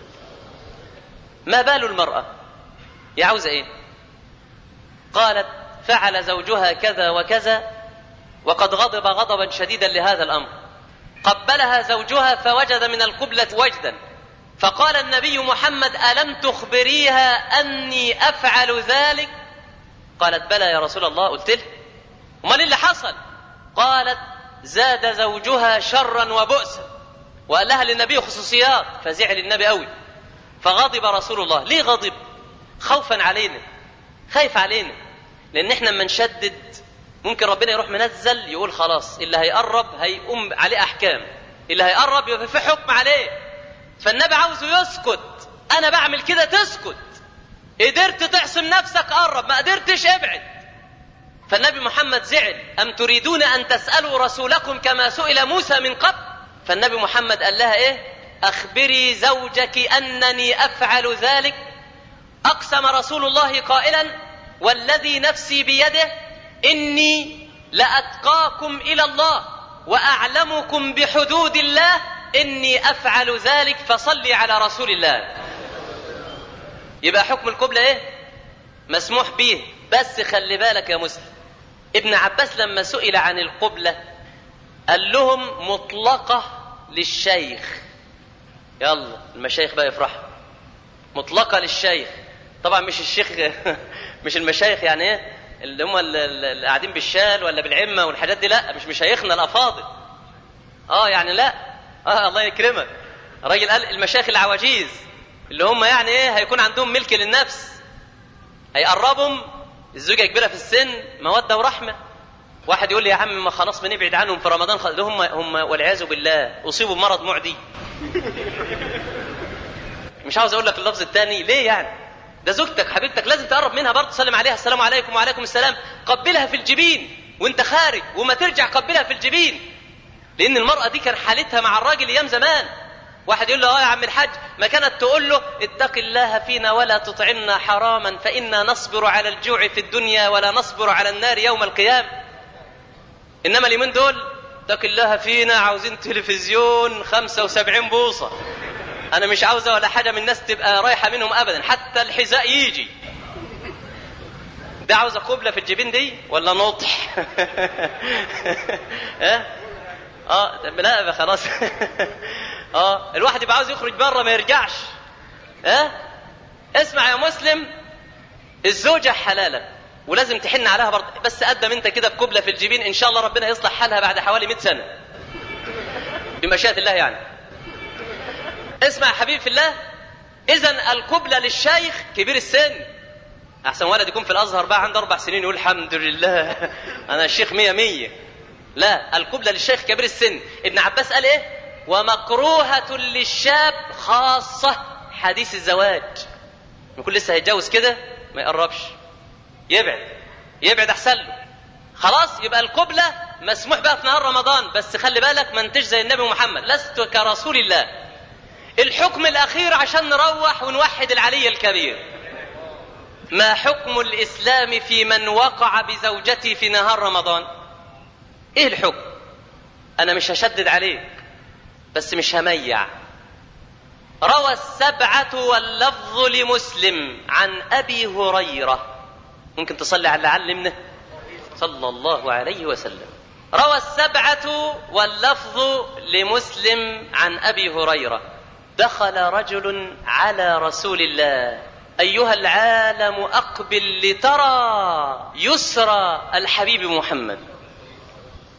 ما بال المراه يا عاوزه ايه قالت فعل زوجها كذا وكذا وقد غضب غضبا شديدا لهذا الامر قبلها زوجها فوجد من القبله وجدا فقال النبي محمد الم تخبريها اني افعل ذلك قالت بلى يا رسول الله قلت له امال اللي حصل قالت زاد زوجها شرا وبؤسا وقال لها للنبي خصوصيات فزعل النبي قوي فغضب رسول الله ليه غضب خوفا علينا خايف علينا لان احنا لما نشدد ممكن ربنا يروح منزل يقول خلاص اللي هيقرب هيقوم عليه احكام اللي هيقرب يبقى في حكم عليه فالنبي عاوزه يسكت انا بعمل كده تسكت قدرت تحسم نفسك قرب ما قدرتش ابعد فالنبي محمد زعل أم تريدون أن تسألوا رسولكم كما سئل موسى من قبل فالنبي محمد قال لها إيه أخبري زوجك أنني أفعل ذلك أقسم رسول الله قائلا والذي نفسي بيده إني لأتقاكم إلى الله وأعلمكم بحدود الله إني أفعل ذلك فصلي على رسول الله يبقى حكم القبلة إيه مسموح به بس خلي بالك يا مسلم ابن عباس لما سئل عن القبلة قال لهم مطلقة للشيخ يلا المشايخ بقى يفرحوا مطلقة للشيخ طبعا مش الشيخ مش المشايخ يعني ايه اللي هم اللي قاعدين بالشال ولا بالعمة والحاجات دي لا مش مشايخنا الافاضل اه يعني لا اه الله يكرمك الراجل قال المشايخ العواجيز اللي هم يعني ايه هيكون عندهم ملك للنفس هيقربهم الزوجه كبيره في السن موده ورحمه واحد يقول لي يا عم ما خلاص بنبعد عنهم في رمضان خلاص هم هم والعياذ بالله اصيبوا بمرض معدي مش عاوز اقول لك اللفظ الثاني ليه يعني ده زوجتك حبيبتك لازم تقرب منها برضه تسلم عليها السلام عليكم وعليكم السلام قبلها في الجبين وانت خارج وما ترجع قبلها في الجبين لان المراه دي كان حالتها مع الراجل ايام زمان واحد يقول له اه يا عم الحاج ما كانت تقول له اتق الله فينا ولا تطعمنا حراما فإنا نصبر على الجوع في الدنيا ولا نصبر على النار يوم القيامة إنما اليومين دول اتق الله فينا عاوزين تلفزيون 75 بوصة أنا مش عاوزة ولا حاجة من الناس تبقى رايحة منهم أبدا حتى الحذاء يجي ده عاوزة قبلة في الجبين دي ولا نطح اه اه لا خلاص اه الواحد يبقى عاوز يخرج بره ما يرجعش اه اسمع يا مسلم الزوجة حلالة ولازم تحن عليها برضه بس قدم انت كده بقبلة في الجبين ان شاء الله ربنا يصلح حالها بعد حوالي 100 سنة بمشيئة الله يعني اسمع يا حبيبي في الله اذا القبلة للشيخ كبير السن احسن ولد يكون في الازهر بقى عنده اربع سنين يقول الحمد لله انا الشيخ مية مية لا القبلة للشيخ كبير السن ابن عباس قال ايه ومكروهة للشاب خاصة حديث الزواج يكون لسه هيتجوز كده ما يقربش يبعد يبعد احسن له خلاص يبقى القبلة مسموح بقى في نهار رمضان بس خلي بالك ما انتش زي النبي محمد لست كرسول الله الحكم الاخير عشان نروح ونوحد العلي الكبير ما حكم الاسلام في من وقع بزوجتي في نهار رمضان ايه الحكم انا مش هشدد عليك بس مش هميع روى السبعة واللفظ لمسلم عن أبي هريرة ممكن تصلي على اللي علمنا صلى الله عليه وسلم روى السبعة واللفظ لمسلم عن أبي هريرة دخل رجل على رسول الله أيها العالم أقبل لترى يسرى الحبيب محمد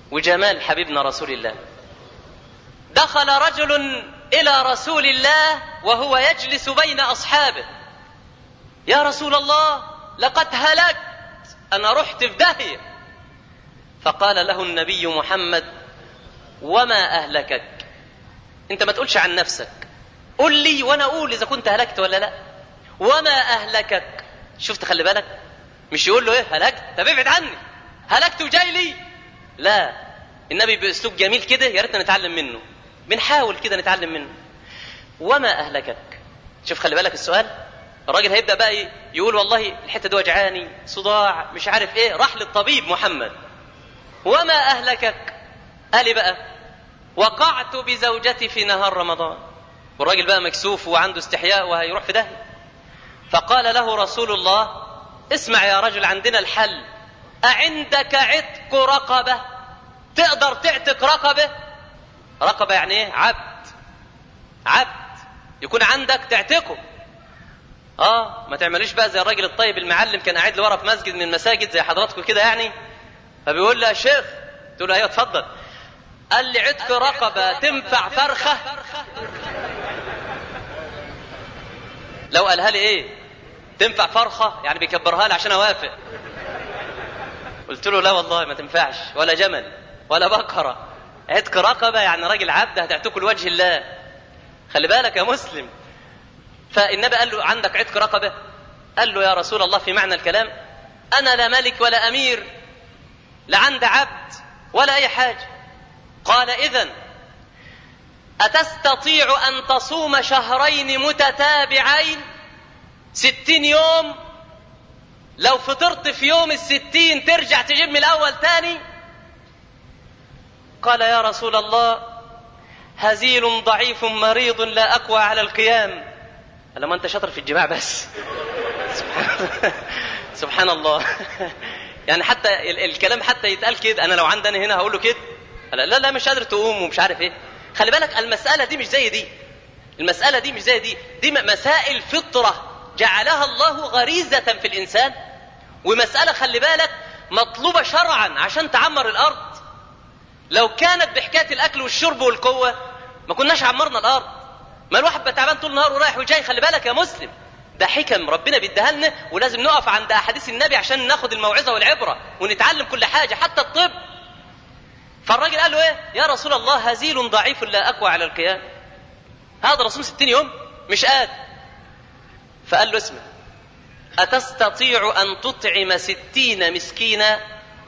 وجمال حبيبنا رسول الله دخل رجل الى رسول الله وهو يجلس بين اصحابه يا رسول الله لقد هلكت انا رحت في داهيه فقال له النبي محمد وما اهلكك انت ما تقولش عن نفسك قل لي وانا اقول اذا كنت هلكت ولا لا وما اهلكك شفت خلي بالك مش يقول له ايه هلكت طب ابعد عني هلكت وجاي لي لا النبي باسلوب جميل كده يا ريتنا نتعلم منه بنحاول كده نتعلم منه وما اهلكك شوف خلي بالك السؤال الراجل هيبدا بقى يقول والله الحته دي وجعاني صداع مش عارف ايه راح للطبيب محمد وما اهلكك قال لي بقى وقعت بزوجتي في نهار رمضان والراجل بقى مكسوف وعنده استحياء وهيروح في داهيه فقال له رسول الله اسمع يا رجل عندنا الحل أعندك عتق رقبة تقدر تعتق رقبة رقبة يعني ايه عبد عبد يكون عندك تعتقه اه ما تعملوش بقى زي الراجل الطيب المعلم كان قاعد لورا في مسجد من المساجد زي حضراتكم كده يعني فبيقول له يا شيخ تقول له ايوه اتفضل قال لي عتق رقبة تنفع فرخة لو قالها لي ايه تنفع فرخة يعني بيكبرها لي عشان اوافق قلت له لا والله ما تنفعش ولا جمل ولا بقرة عتق رقبة يعني راجل عبد هتعتقه لوجه الله خلي بالك يا مسلم فالنبي قال له عندك عتق رقبة قال له يا رسول الله في معنى الكلام أنا لا ملك ولا أمير لا عند عبد ولا أي حاجة قال إذن أتستطيع أن تصوم شهرين متتابعين ستين يوم لو فطرت في يوم الستين ترجع تجيب من الأول تاني قال يا رسول الله هزيل ضعيف مريض لا أقوى على القيام قال ما أنت شاطر في الجماع بس سبحان, سبحان الله يعني حتى الكلام حتى يتقال كده أنا لو عندنا هنا هقول له كده لا لا مش قادر تقوم ومش عارف ايه خلي بالك المسألة دي مش زي دي المسألة دي مش زي دي دي مسائل فطرة جعلها الله غريزة في الإنسان ومسألة خلي بالك مطلوبة شرعا عشان تعمر الأرض لو كانت بحكاية الأكل والشرب والقوة ما كناش عمرنا الأرض ما الواحد بقى تعبان طول النهار ورايح وجاي خلي بالك يا مسلم ده حكم ربنا بيديها لنا ولازم نقف عند أحاديث النبي عشان ناخد الموعظة والعبرة ونتعلم كل حاجة حتى الطب فالراجل قال له ايه يا رسول الله هزيل ضعيف لا اقوى على القيام هذا رسول ستين يوم مش قادر فقال له اسمع أتستطيع أن تطعم ستين مسكينا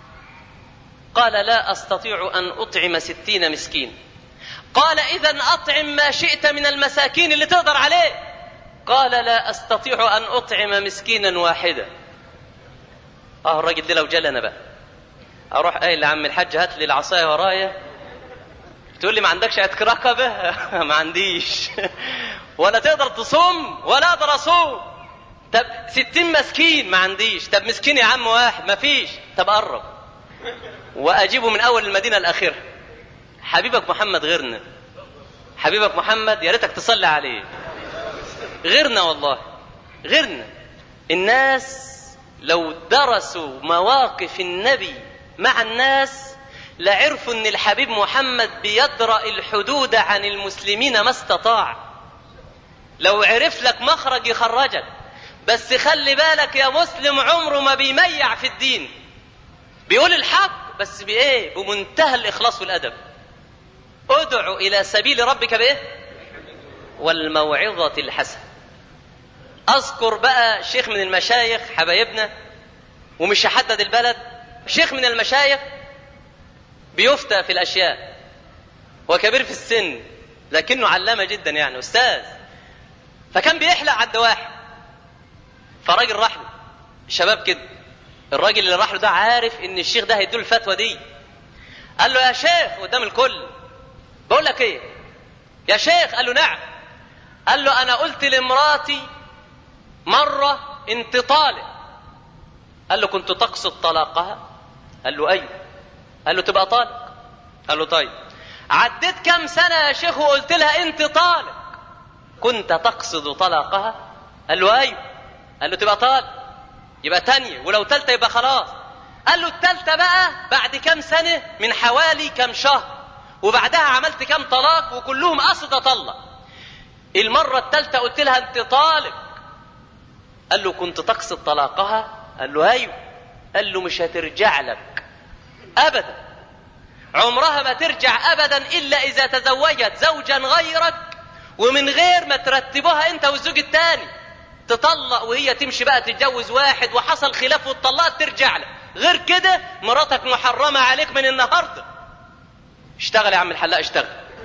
قال لا أستطيع أن أطعم ستين مسكين قال إذا أطعم ما شئت من المساكين اللي تقدر عليه قال لا أستطيع أن أطعم مسكينا واحدا آه الراجل ده لو جلنا بقى اروح قايل لعم الحاج هات لي العصايه ورايا تقول لي ما عندكش عتق رقبه ما عنديش ولا تقدر تصوم ولا اقدر اصوم طب ستين مسكين ما عنديش طب مسكين يا عم واحد ما فيش طب قرب واجيبه من اول المدينه الاخيره حبيبك محمد غيرنا حبيبك محمد يا ريتك تصلي عليه غيرنا والله غيرنا الناس لو درسوا مواقف النبي مع الناس لعرفوا ان الحبيب محمد بيدرأ الحدود عن المسلمين ما استطاع لو عرف لك مخرج يخرجك بس خلي بالك يا مسلم عمره ما بيميع في الدين بيقول الحق بس بايه بمنتهى الاخلاص والادب ادع الى سبيل ربك بايه والموعظه الحسنه اذكر بقى شيخ من المشايخ حبايبنا ومش هحدد البلد شيخ من المشايخ بيفتى في الاشياء هو كبير في السن لكنه علامه جدا يعني استاذ فكان بيحلق على الدواحي فراجل راح له شباب كده الراجل اللي راح له ده عارف ان الشيخ ده هيديله الفتوى دي قال له يا شيخ قدام الكل بقول لك ايه يا شيخ قال له نعم قال له انا قلت لمراتي مره انت طالق قال له كنت تقصد طلاقها قال له ايوه قال له تبقى طالق قال له طيب عديت كم سنه يا شيخ وقلت لها انت طالق كنت تقصد طلاقها قال له ايوه قال له تبقى طالق يبقى تانية ولو تالتة يبقى خلاص قال له التالتة بقى بعد كام سنة من حوالي كام شهر وبعدها عملت كام طلاق وكلهم قصد اطلق المرة التالتة قلت لها انت طالق قال له كنت تقصد طلاقها قال له ايوه قال له مش هترجع لك ابدا عمرها ما ترجع ابدا الا اذا تزوجت زوجا غيرك ومن غير ما ترتبوها انت والزوج الثاني تطلق وهي تمشي بقى تتجوز واحد وحصل خلاف واتطلقت ترجع لك غير كده مراتك محرمة عليك من النهاردة اشتغل يا عم الحلاق اشتغل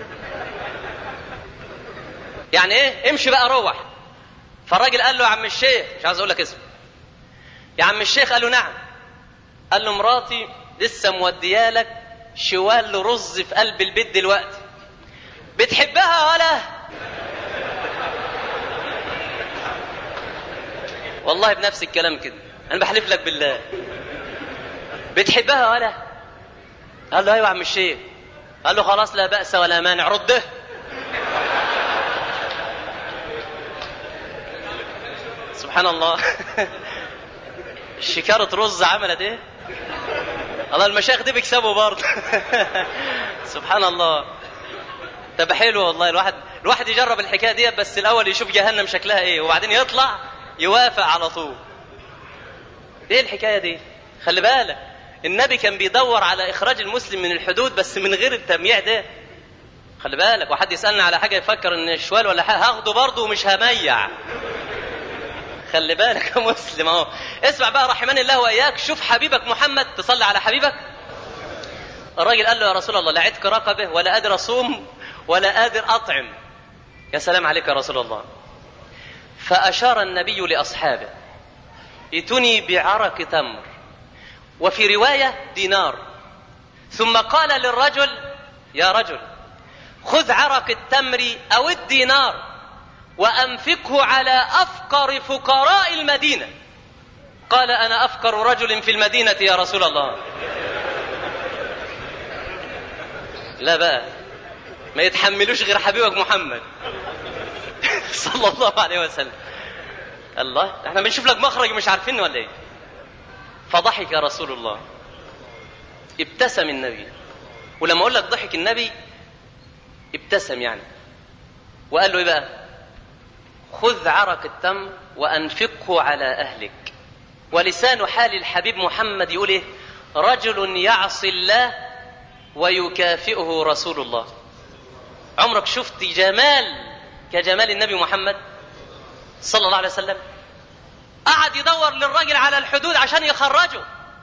يعني ايه امشي بقى روح فالراجل قال له يا عم الشيخ مش عايز اقول لك اسمه يا عم الشيخ قال له نعم قال له مراتي لسه موديالك شوال رز في قلب البيت دلوقتي بتحبها ولا والله بنفس الكلام كده انا بحلف لك بالله بتحبها ولا قال له ايوه يا عم الشيخ قال له خلاص لا بأس ولا مانع رده سبحان الله شكارة رز عملت ايه الله المشايخ دي بيكسبوا برضه سبحان الله طب حلو والله الواحد الواحد يجرب الحكايه دي بس الاول يشوف جهنم شكلها ايه وبعدين يطلع يوافق على طول ايه الحكايه دي خلي بالك النبي كان بيدور على اخراج المسلم من الحدود بس من غير التمييع ده خلي بالك وحد يسالني على حاجه يفكر ان شوال ولا حاجه هاخده برضه ومش هميع خلي بالك يا مسلم اهو اسمع بقى رحمن الله واياك شوف حبيبك محمد تصلي على حبيبك الراجل قال له يا رسول الله لا عتق رقبه ولا قادر اصوم ولا قادر اطعم يا سلام عليك يا رسول الله فاشار النبي لاصحابه ائتني بعرق تمر وفي روايه دينار ثم قال للرجل يا رجل خذ عرق التمر او الدينار وانفقه على افقر فقراء المدينه قال انا افقر رجل في المدينه يا رسول الله لا بقى ما يتحملوش غير حبيبك محمد صلى الله عليه وسلم الله احنا بنشوف لك مخرج مش عارفين ولا ايه فضحك رسول الله ابتسم النبي ولما اقول لك ضحك النبي ابتسم يعني وقال له ايه بقى خذ عرق التمر وانفقه على اهلك ولسان حال الحبيب محمد يقول ايه رجل يعصي الله ويكافئه رسول الله عمرك شفت جمال كجمال النبي محمد صلى الله عليه وسلم قعد يدور للراجل على الحدود عشان يخرجه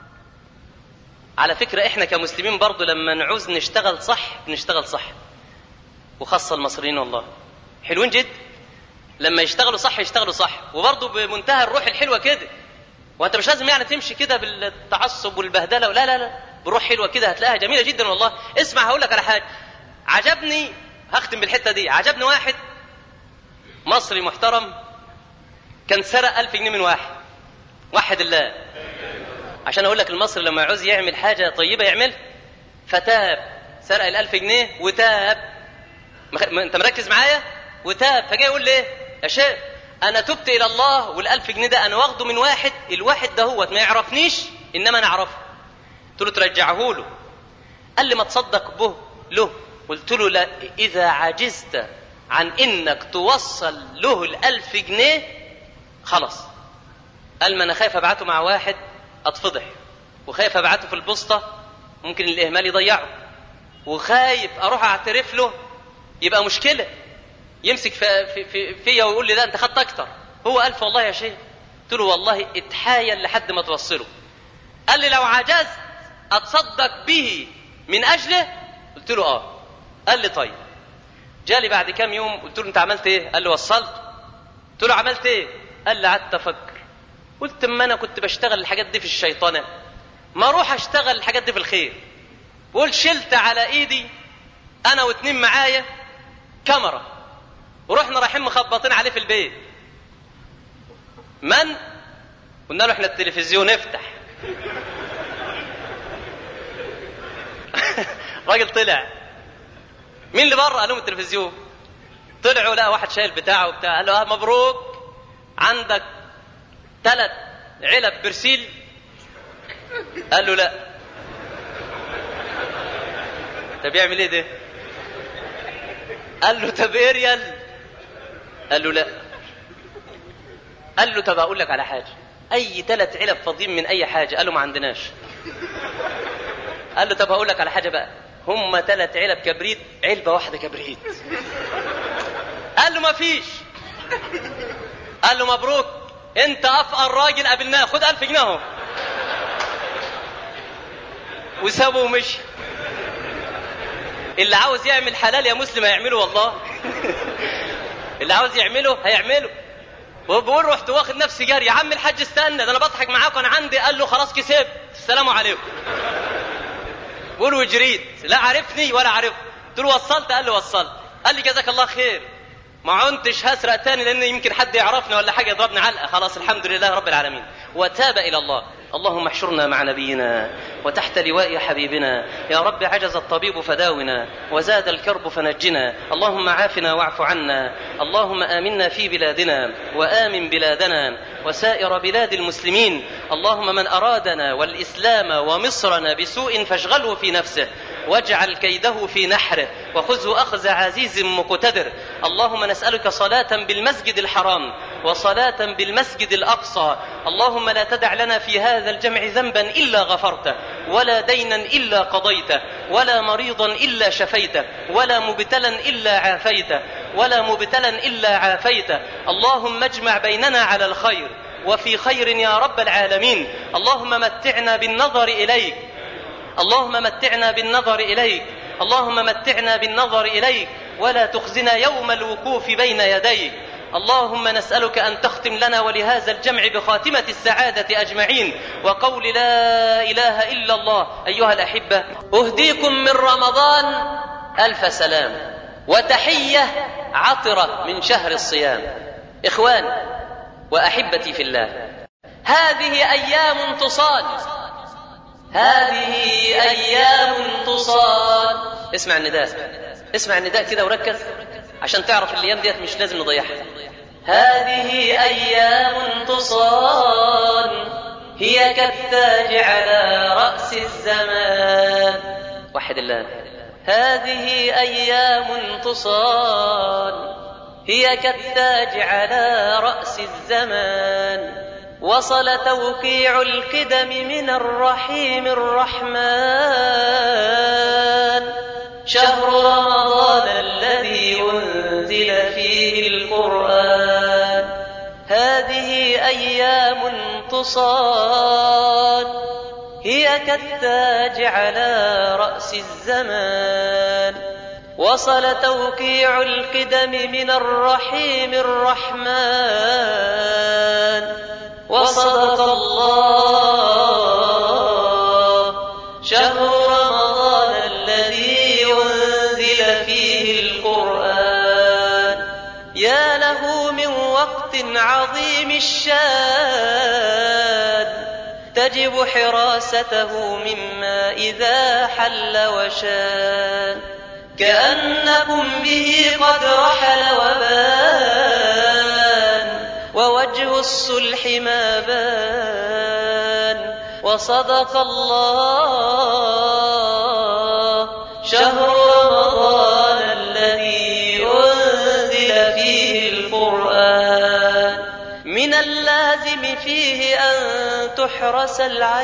على فكرة احنا كمسلمين برضو لما نعوز نشتغل صح نشتغل صح وخاصة المصريين والله حلوين جدا لما يشتغلوا صح يشتغلوا صح وبرضه بمنتهى الروح الحلوه كده وانت مش لازم يعني تمشي كده بالتعصب والبهدله لا لا لا بروح حلوه كده هتلاقيها جميله جدا والله اسمع هقول لك على حاجه عجبني هختم بالحته دي عجبني واحد مصري محترم كان سرق ألف جنيه من واحد وحد الله عشان اقول لك المصري لما يعوز يعمل حاجه طيبه يعمل فتاب سرق الألف جنيه وتاب ما انت مركز معايا وتاب فجاي يقول لي ايه يا شيخ انا تبت الى الله والألف جنيه ده انا واخده من واحد الواحد ده هو ما يعرفنيش انما انا اعرفه قلت له ترجعه له قال لي ما تصدق به له قلت له لا اذا عجزت عن انك توصل له الألف جنيه خلاص قال ما انا خايف ابعته مع واحد اتفضح وخايف ابعته في البوسطه ممكن الاهمال يضيعه وخايف اروح اعترف له يبقى مشكله يمسك في في في فيا ويقول لي لا انت خدت اكتر هو الف والله يا شيخ قلت له والله اتحايل لحد ما توصله قال لي لو عجزت اتصدق به من اجله قلت له اه قال لي طيب جالي بعد كام يوم قلت له انت عملت ايه قال لي وصلت قلت له عملت ايه قال لي قعدت افكر قلت اما انا كنت بشتغل الحاجات دي في الشيطانه ما اروح اشتغل الحاجات دي في الخير وقلت شلت على ايدي انا واتنين معايا كاميرا ورحنا رايحين مخبطين عليه في البيت من قلنا له احنا التلفزيون افتح راجل طلع مين اللي بره قال لهم التلفزيون طلعوا لقى واحد شايل بتاعه وبتاع قال له اه مبروك عندك ثلاث علب برسيل قال له لا طب يعمل ايه ده قال له طب ايه ريال قال له لا قال له طب اقول لك على حاجه اي ثلاث علب فاضيين من اي حاجه قال له ما عندناش قال له طب هقول لك على حاجه بقى هم ثلاث علب كبريت علبه واحده كبريت قال له ما فيش قال له مبروك انت افقر راجل قابلناه خد ألف جنيه اهو وسابه ومشي اللي عاوز يعمل حلال يا مسلم هيعمله والله اللي عاوز يعمله هيعمله وبقول رحت واخد نفسي جري يا عم الحاج استنى ده انا بضحك معاك وانا عندي قال له خلاص كسبت السلام عليكم بقول وجريت لا عرفني ولا عرفه قلت له وصلت قال لي وصلت قال لي جزاك الله خير ما عنتش هسرق تاني لان يمكن حد يعرفني ولا حاجه يضربني علقه خلاص الحمد لله رب العالمين وتاب الى الله اللهم احشرنا مع نبينا وتحت لواء حبيبنا يا رب عجز الطبيب فداونا وزاد الكرب فنجنا اللهم عافنا واعف عنا اللهم امنا في بلادنا وامن بلادنا وسائر بلاد المسلمين اللهم من ارادنا والاسلام ومصرنا بسوء فاشغله في نفسه واجعل كيده في نحره وخذه اخذ عزيز مقتدر اللهم نسالك صلاه بالمسجد الحرام وصلاه بالمسجد الاقصى اللهم لا تدع لنا في هذا الجمع ذنبا الا غفرته ولا دينا الا قضيته ولا مريضا الا شفيته ولا مبتلا الا عافيته ولا مبتلا الا عافيته اللهم اجمع بيننا على الخير وفي خير يا رب العالمين اللهم متعنا بالنظر اليك اللهم متعنا بالنظر اليك اللهم متعنا بالنظر اليك ولا تخزنا يوم الوقوف بين يديك اللهم نسألك أن تختم لنا ولهذا الجمع بخاتمة السعادة أجمعين وقول لا إله إلا الله أيها الأحبة أهديكم من رمضان ألف سلام وتحية عطرة من شهر الصيام إخوان وأحبتي في الله هذه أيام تصاد هذه أيام تصاد اسمع النداء اسمع النداء كده وركز عشان تعرف الايام ديت مش لازم نضيعها هذه ايام تصان هي كالتاج على راس الزمان وحد الله هذه ايام تصان هي كالتاج على راس الزمان وصل توقيع القدم من الرحيم الرحمن شهر رمضان الذي انزل فيه القران هذه ايام تصاد هي كالتاج على راس الزمان وصل توقيع القدم من الرحيم الرحمن وصدق الله شهر رمضان الذي انزل فيه القران يا له من وقت عظيم الشان تجب حراسته مما اذا حل وشان كانكم به قد رحل وبان ووجه الصلح ما بان وصدق الله شهر رمضان الذي انزل فيه القران من اللازم فيه ان تحرس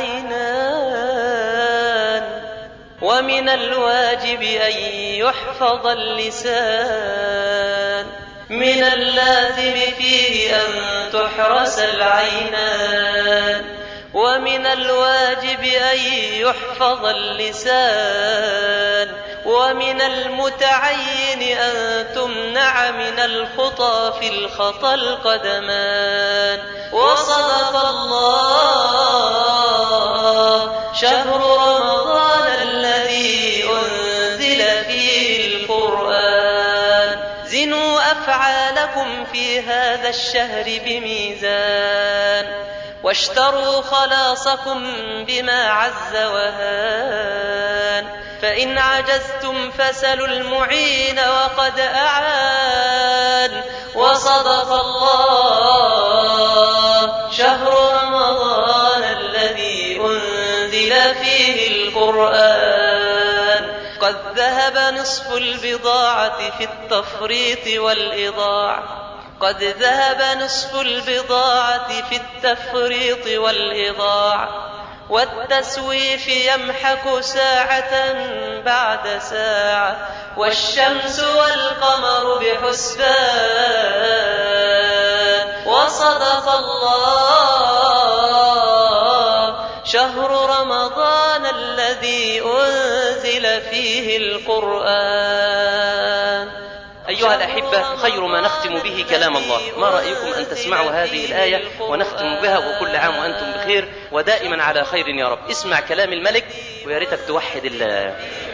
العينان ومن الواجب ان يحفظ اللسان من اللازم فيه ان تحرس العينان ومن الواجب ان يحفظ اللسان ومن المتعين ان تمنع من الخطى في الخطى القدمان وصدق الله شهر رمضان الذي انزل فيه القران زنوا افعالكم في هذا الشهر بميزان واشتروا خلاصكم بما عز وهان فإن عجزتم فسلوا المعين وقد أعان وصدق الله شهر رمضان الذي أنزل ذهب نصف البضاعة في التفريط والإضاعة قد ذهب نصف البضاعة في التفريط والإضاعة والتسويف يمحك ساعة بعد ساعة والشمس والقمر بحسبان وصدق الله شهر رمضان الذي أنزل فيه القرآن أيها الأحبة خير ما نختم به كلام الله ما رأيكم أن تسمعوا هذه الآية ونختم بها وكل عام وأنتم بخير ودائما على خير يا رب اسمع كلام الملك ويا ريتك توحد الله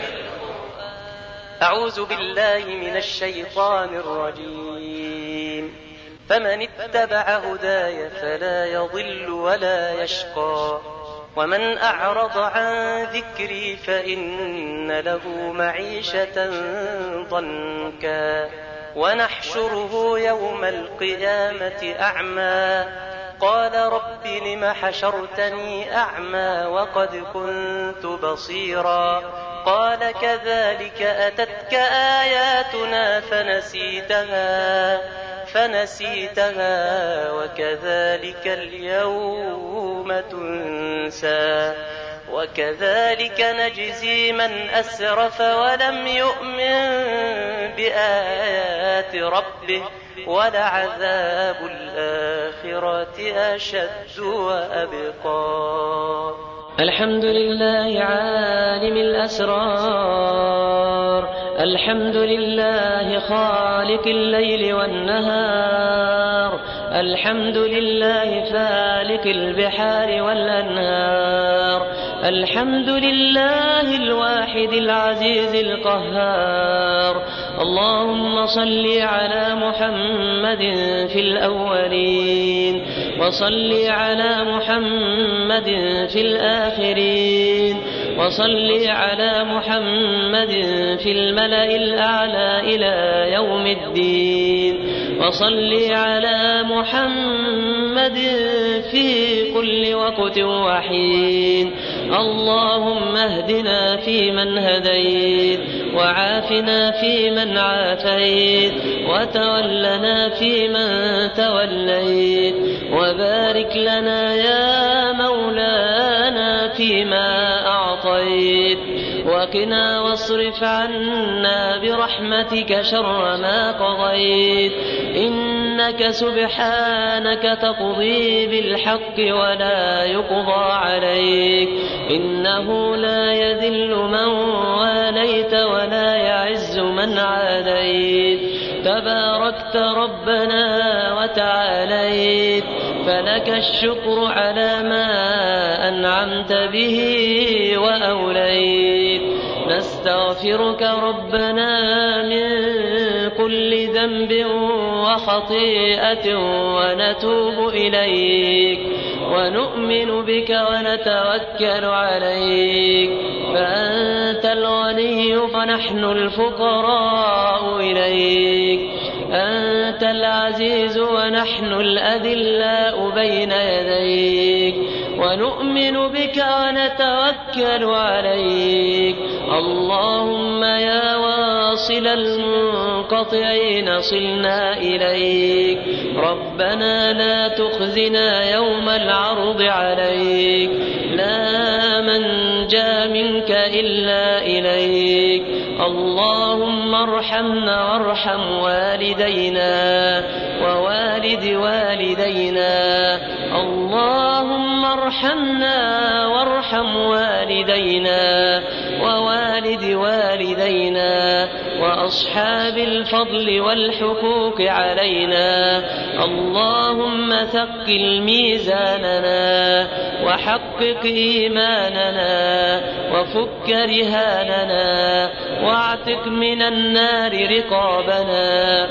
أعوذ بالله من الشيطان الرجيم فمن اتبع هداي فلا يضل ولا يشقى ومن أعرض عن ذكري فإن له معيشة ضنكا ونحشره يوم القيامة أعمى قال رب لم حشرتني أعمى وقد كنت بصيرا قال كذلك أتتك آياتنا فنسيتها فنسيتها وكذلك اليوم تنسى وكذلك نجزي من أسرف ولم يؤمن بآيات ربه ولعذاب الآخرة أشد وأبقى الحمد لله عالم الأسرار الحمد لله خالق الليل والنهار الحمد لله فالق البحار والأنهار الحمد لله الواحد العزيز القهار اللهم صل على محمد في الأولين وصل على محمد في الآخرين وصل على محمد في الملأ الأعلى إلى يوم الدين وصل على محمد في كل وقت وحين اللهم اهدنا فيمن هديت وعافنا فيمن عافيت وتولنا فيمن توليت وبارك لنا يا مولانا فيما أعطيت وقنا واصرف عنا برحمتك شر ما قضيت إنك سبحانك تقضي بالحق ولا يقضى عليك إنه لا يذل من واليت ولا يعز من عاديت تباركت ربنا وتعاليت فلك الشكر على ما أنعمت به وأوليت نستغفرك ربنا من كل ذنب وخطيئة ونتوب إليك ونؤمن بك ونتوكل عليك فأنت الغني فنحن الفقراء إليك أنت العزيز ونحن الأذلاء بين يديك ونؤمن بك ونتوكل عليك اللهم يا واصل المنقطعين صلنا إليك ربنا لا تخزنا يوم العرض عليك لا من جاء منك إلا إليك اللهم ارحمنا وارحم والدينا ووالد والدينا اللهم ارحمنا وارحم والدينا ووالد والدينا وأصحاب الفضل والحقوق علينا اللهم ثقل ميزاننا وحقق إيماننا وفك رهاننا واعتق من النار رقابنا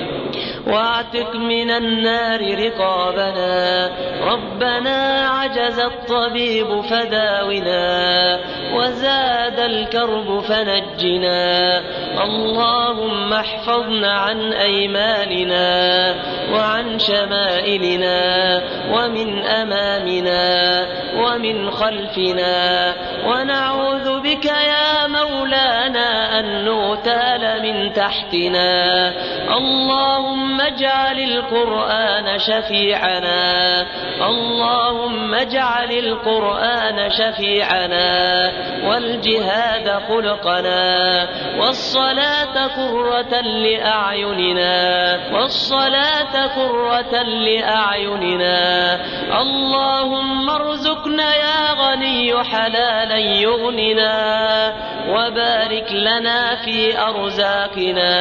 واعتق من النار رقابنا ربنا عجز الطبيب فداونا وزاد الكرب فنجنا اللهم احفظنا عن أيماننا وعن شمائلنا ومن أمامنا ومن خلفنا ونعوذ بك يا مولانا أن نغتال من تحتنا اللهم اجعل القرآن شفيعنا اللهم اجعل القرآن شفيعنا والجهاد خلقنا والصلاة قرة لأعيننا والصلاة قرة لأعيننا اللهم ارزقنا يا غني حلالا يغننا وبارك لنا في أرزاقنا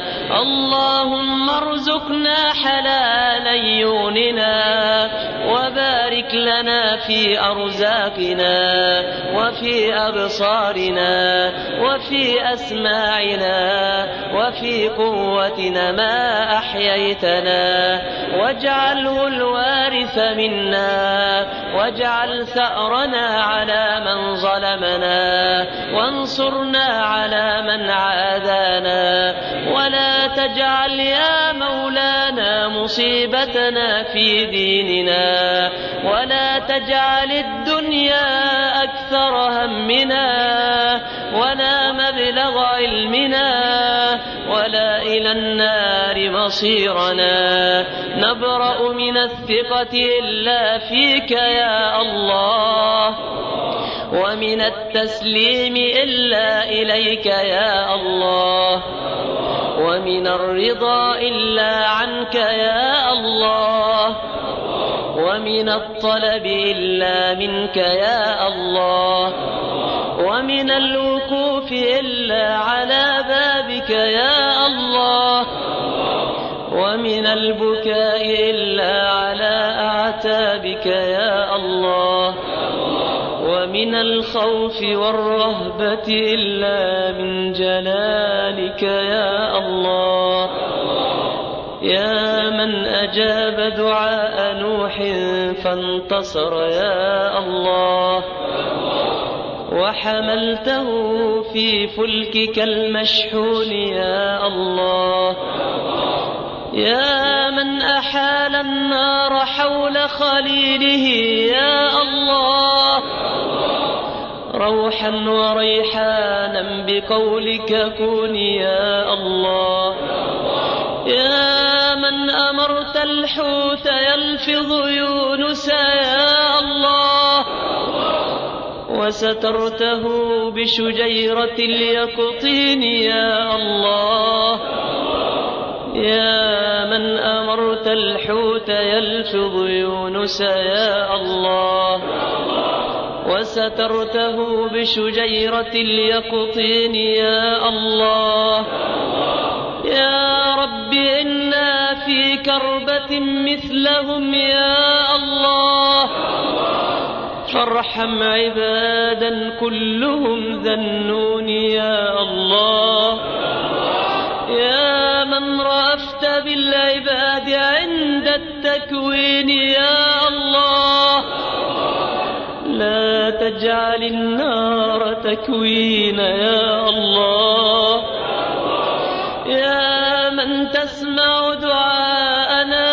اللهم ارزقنا حلالا يغننا وبارك لنا في أرزاقنا وفي أبصارنا وفي أسماعنا وفي قوتنا ما أحييتنا واجعله الوارث منا واجعل ثأرنا على من ظلمنا وانصرنا على من عادانا ولا تجعل يا مولانا مصيبتنا في ديننا ولا تجعل الدنيا أكثر همنا ولا مبلغ علمنا ولا إلى النار مصيرنا نبرأ من الثقة إلا فيك يا الله ومن التسليم إلا إليك يا الله ومن الرضا إلا عنك يا الله ومن الطلب إلا منك يا الله ومن الوقوف إلا على بابك يا الله ومن البكاء إلا على أعتابك يا الله ومن الخوف والرهبة إلا من جلالك يا الله يا من أجاب دعاء نوح فانتصر يا الله وحملته في فلكك المشحون يا الله يا من أحال النار حول خليله يا الله روحا وريحانا بقولك كن يا الله يا من أمرت الحوت يلفظ يونس يا الله وسترته بشجيرة اليقطين يا الله يا من أمرت الحوت يلفظ يونس يا الله وسترته بشجيرة اليقطين يا الله يا رب إنا في كربة مثلهم يا الله فارحم عبادا كلهم ذنون يا الله يا من رأفت بالعباد عند التكوين يا الله لا تجعل النار تكوين يا الله يا من تسمع دعاءنا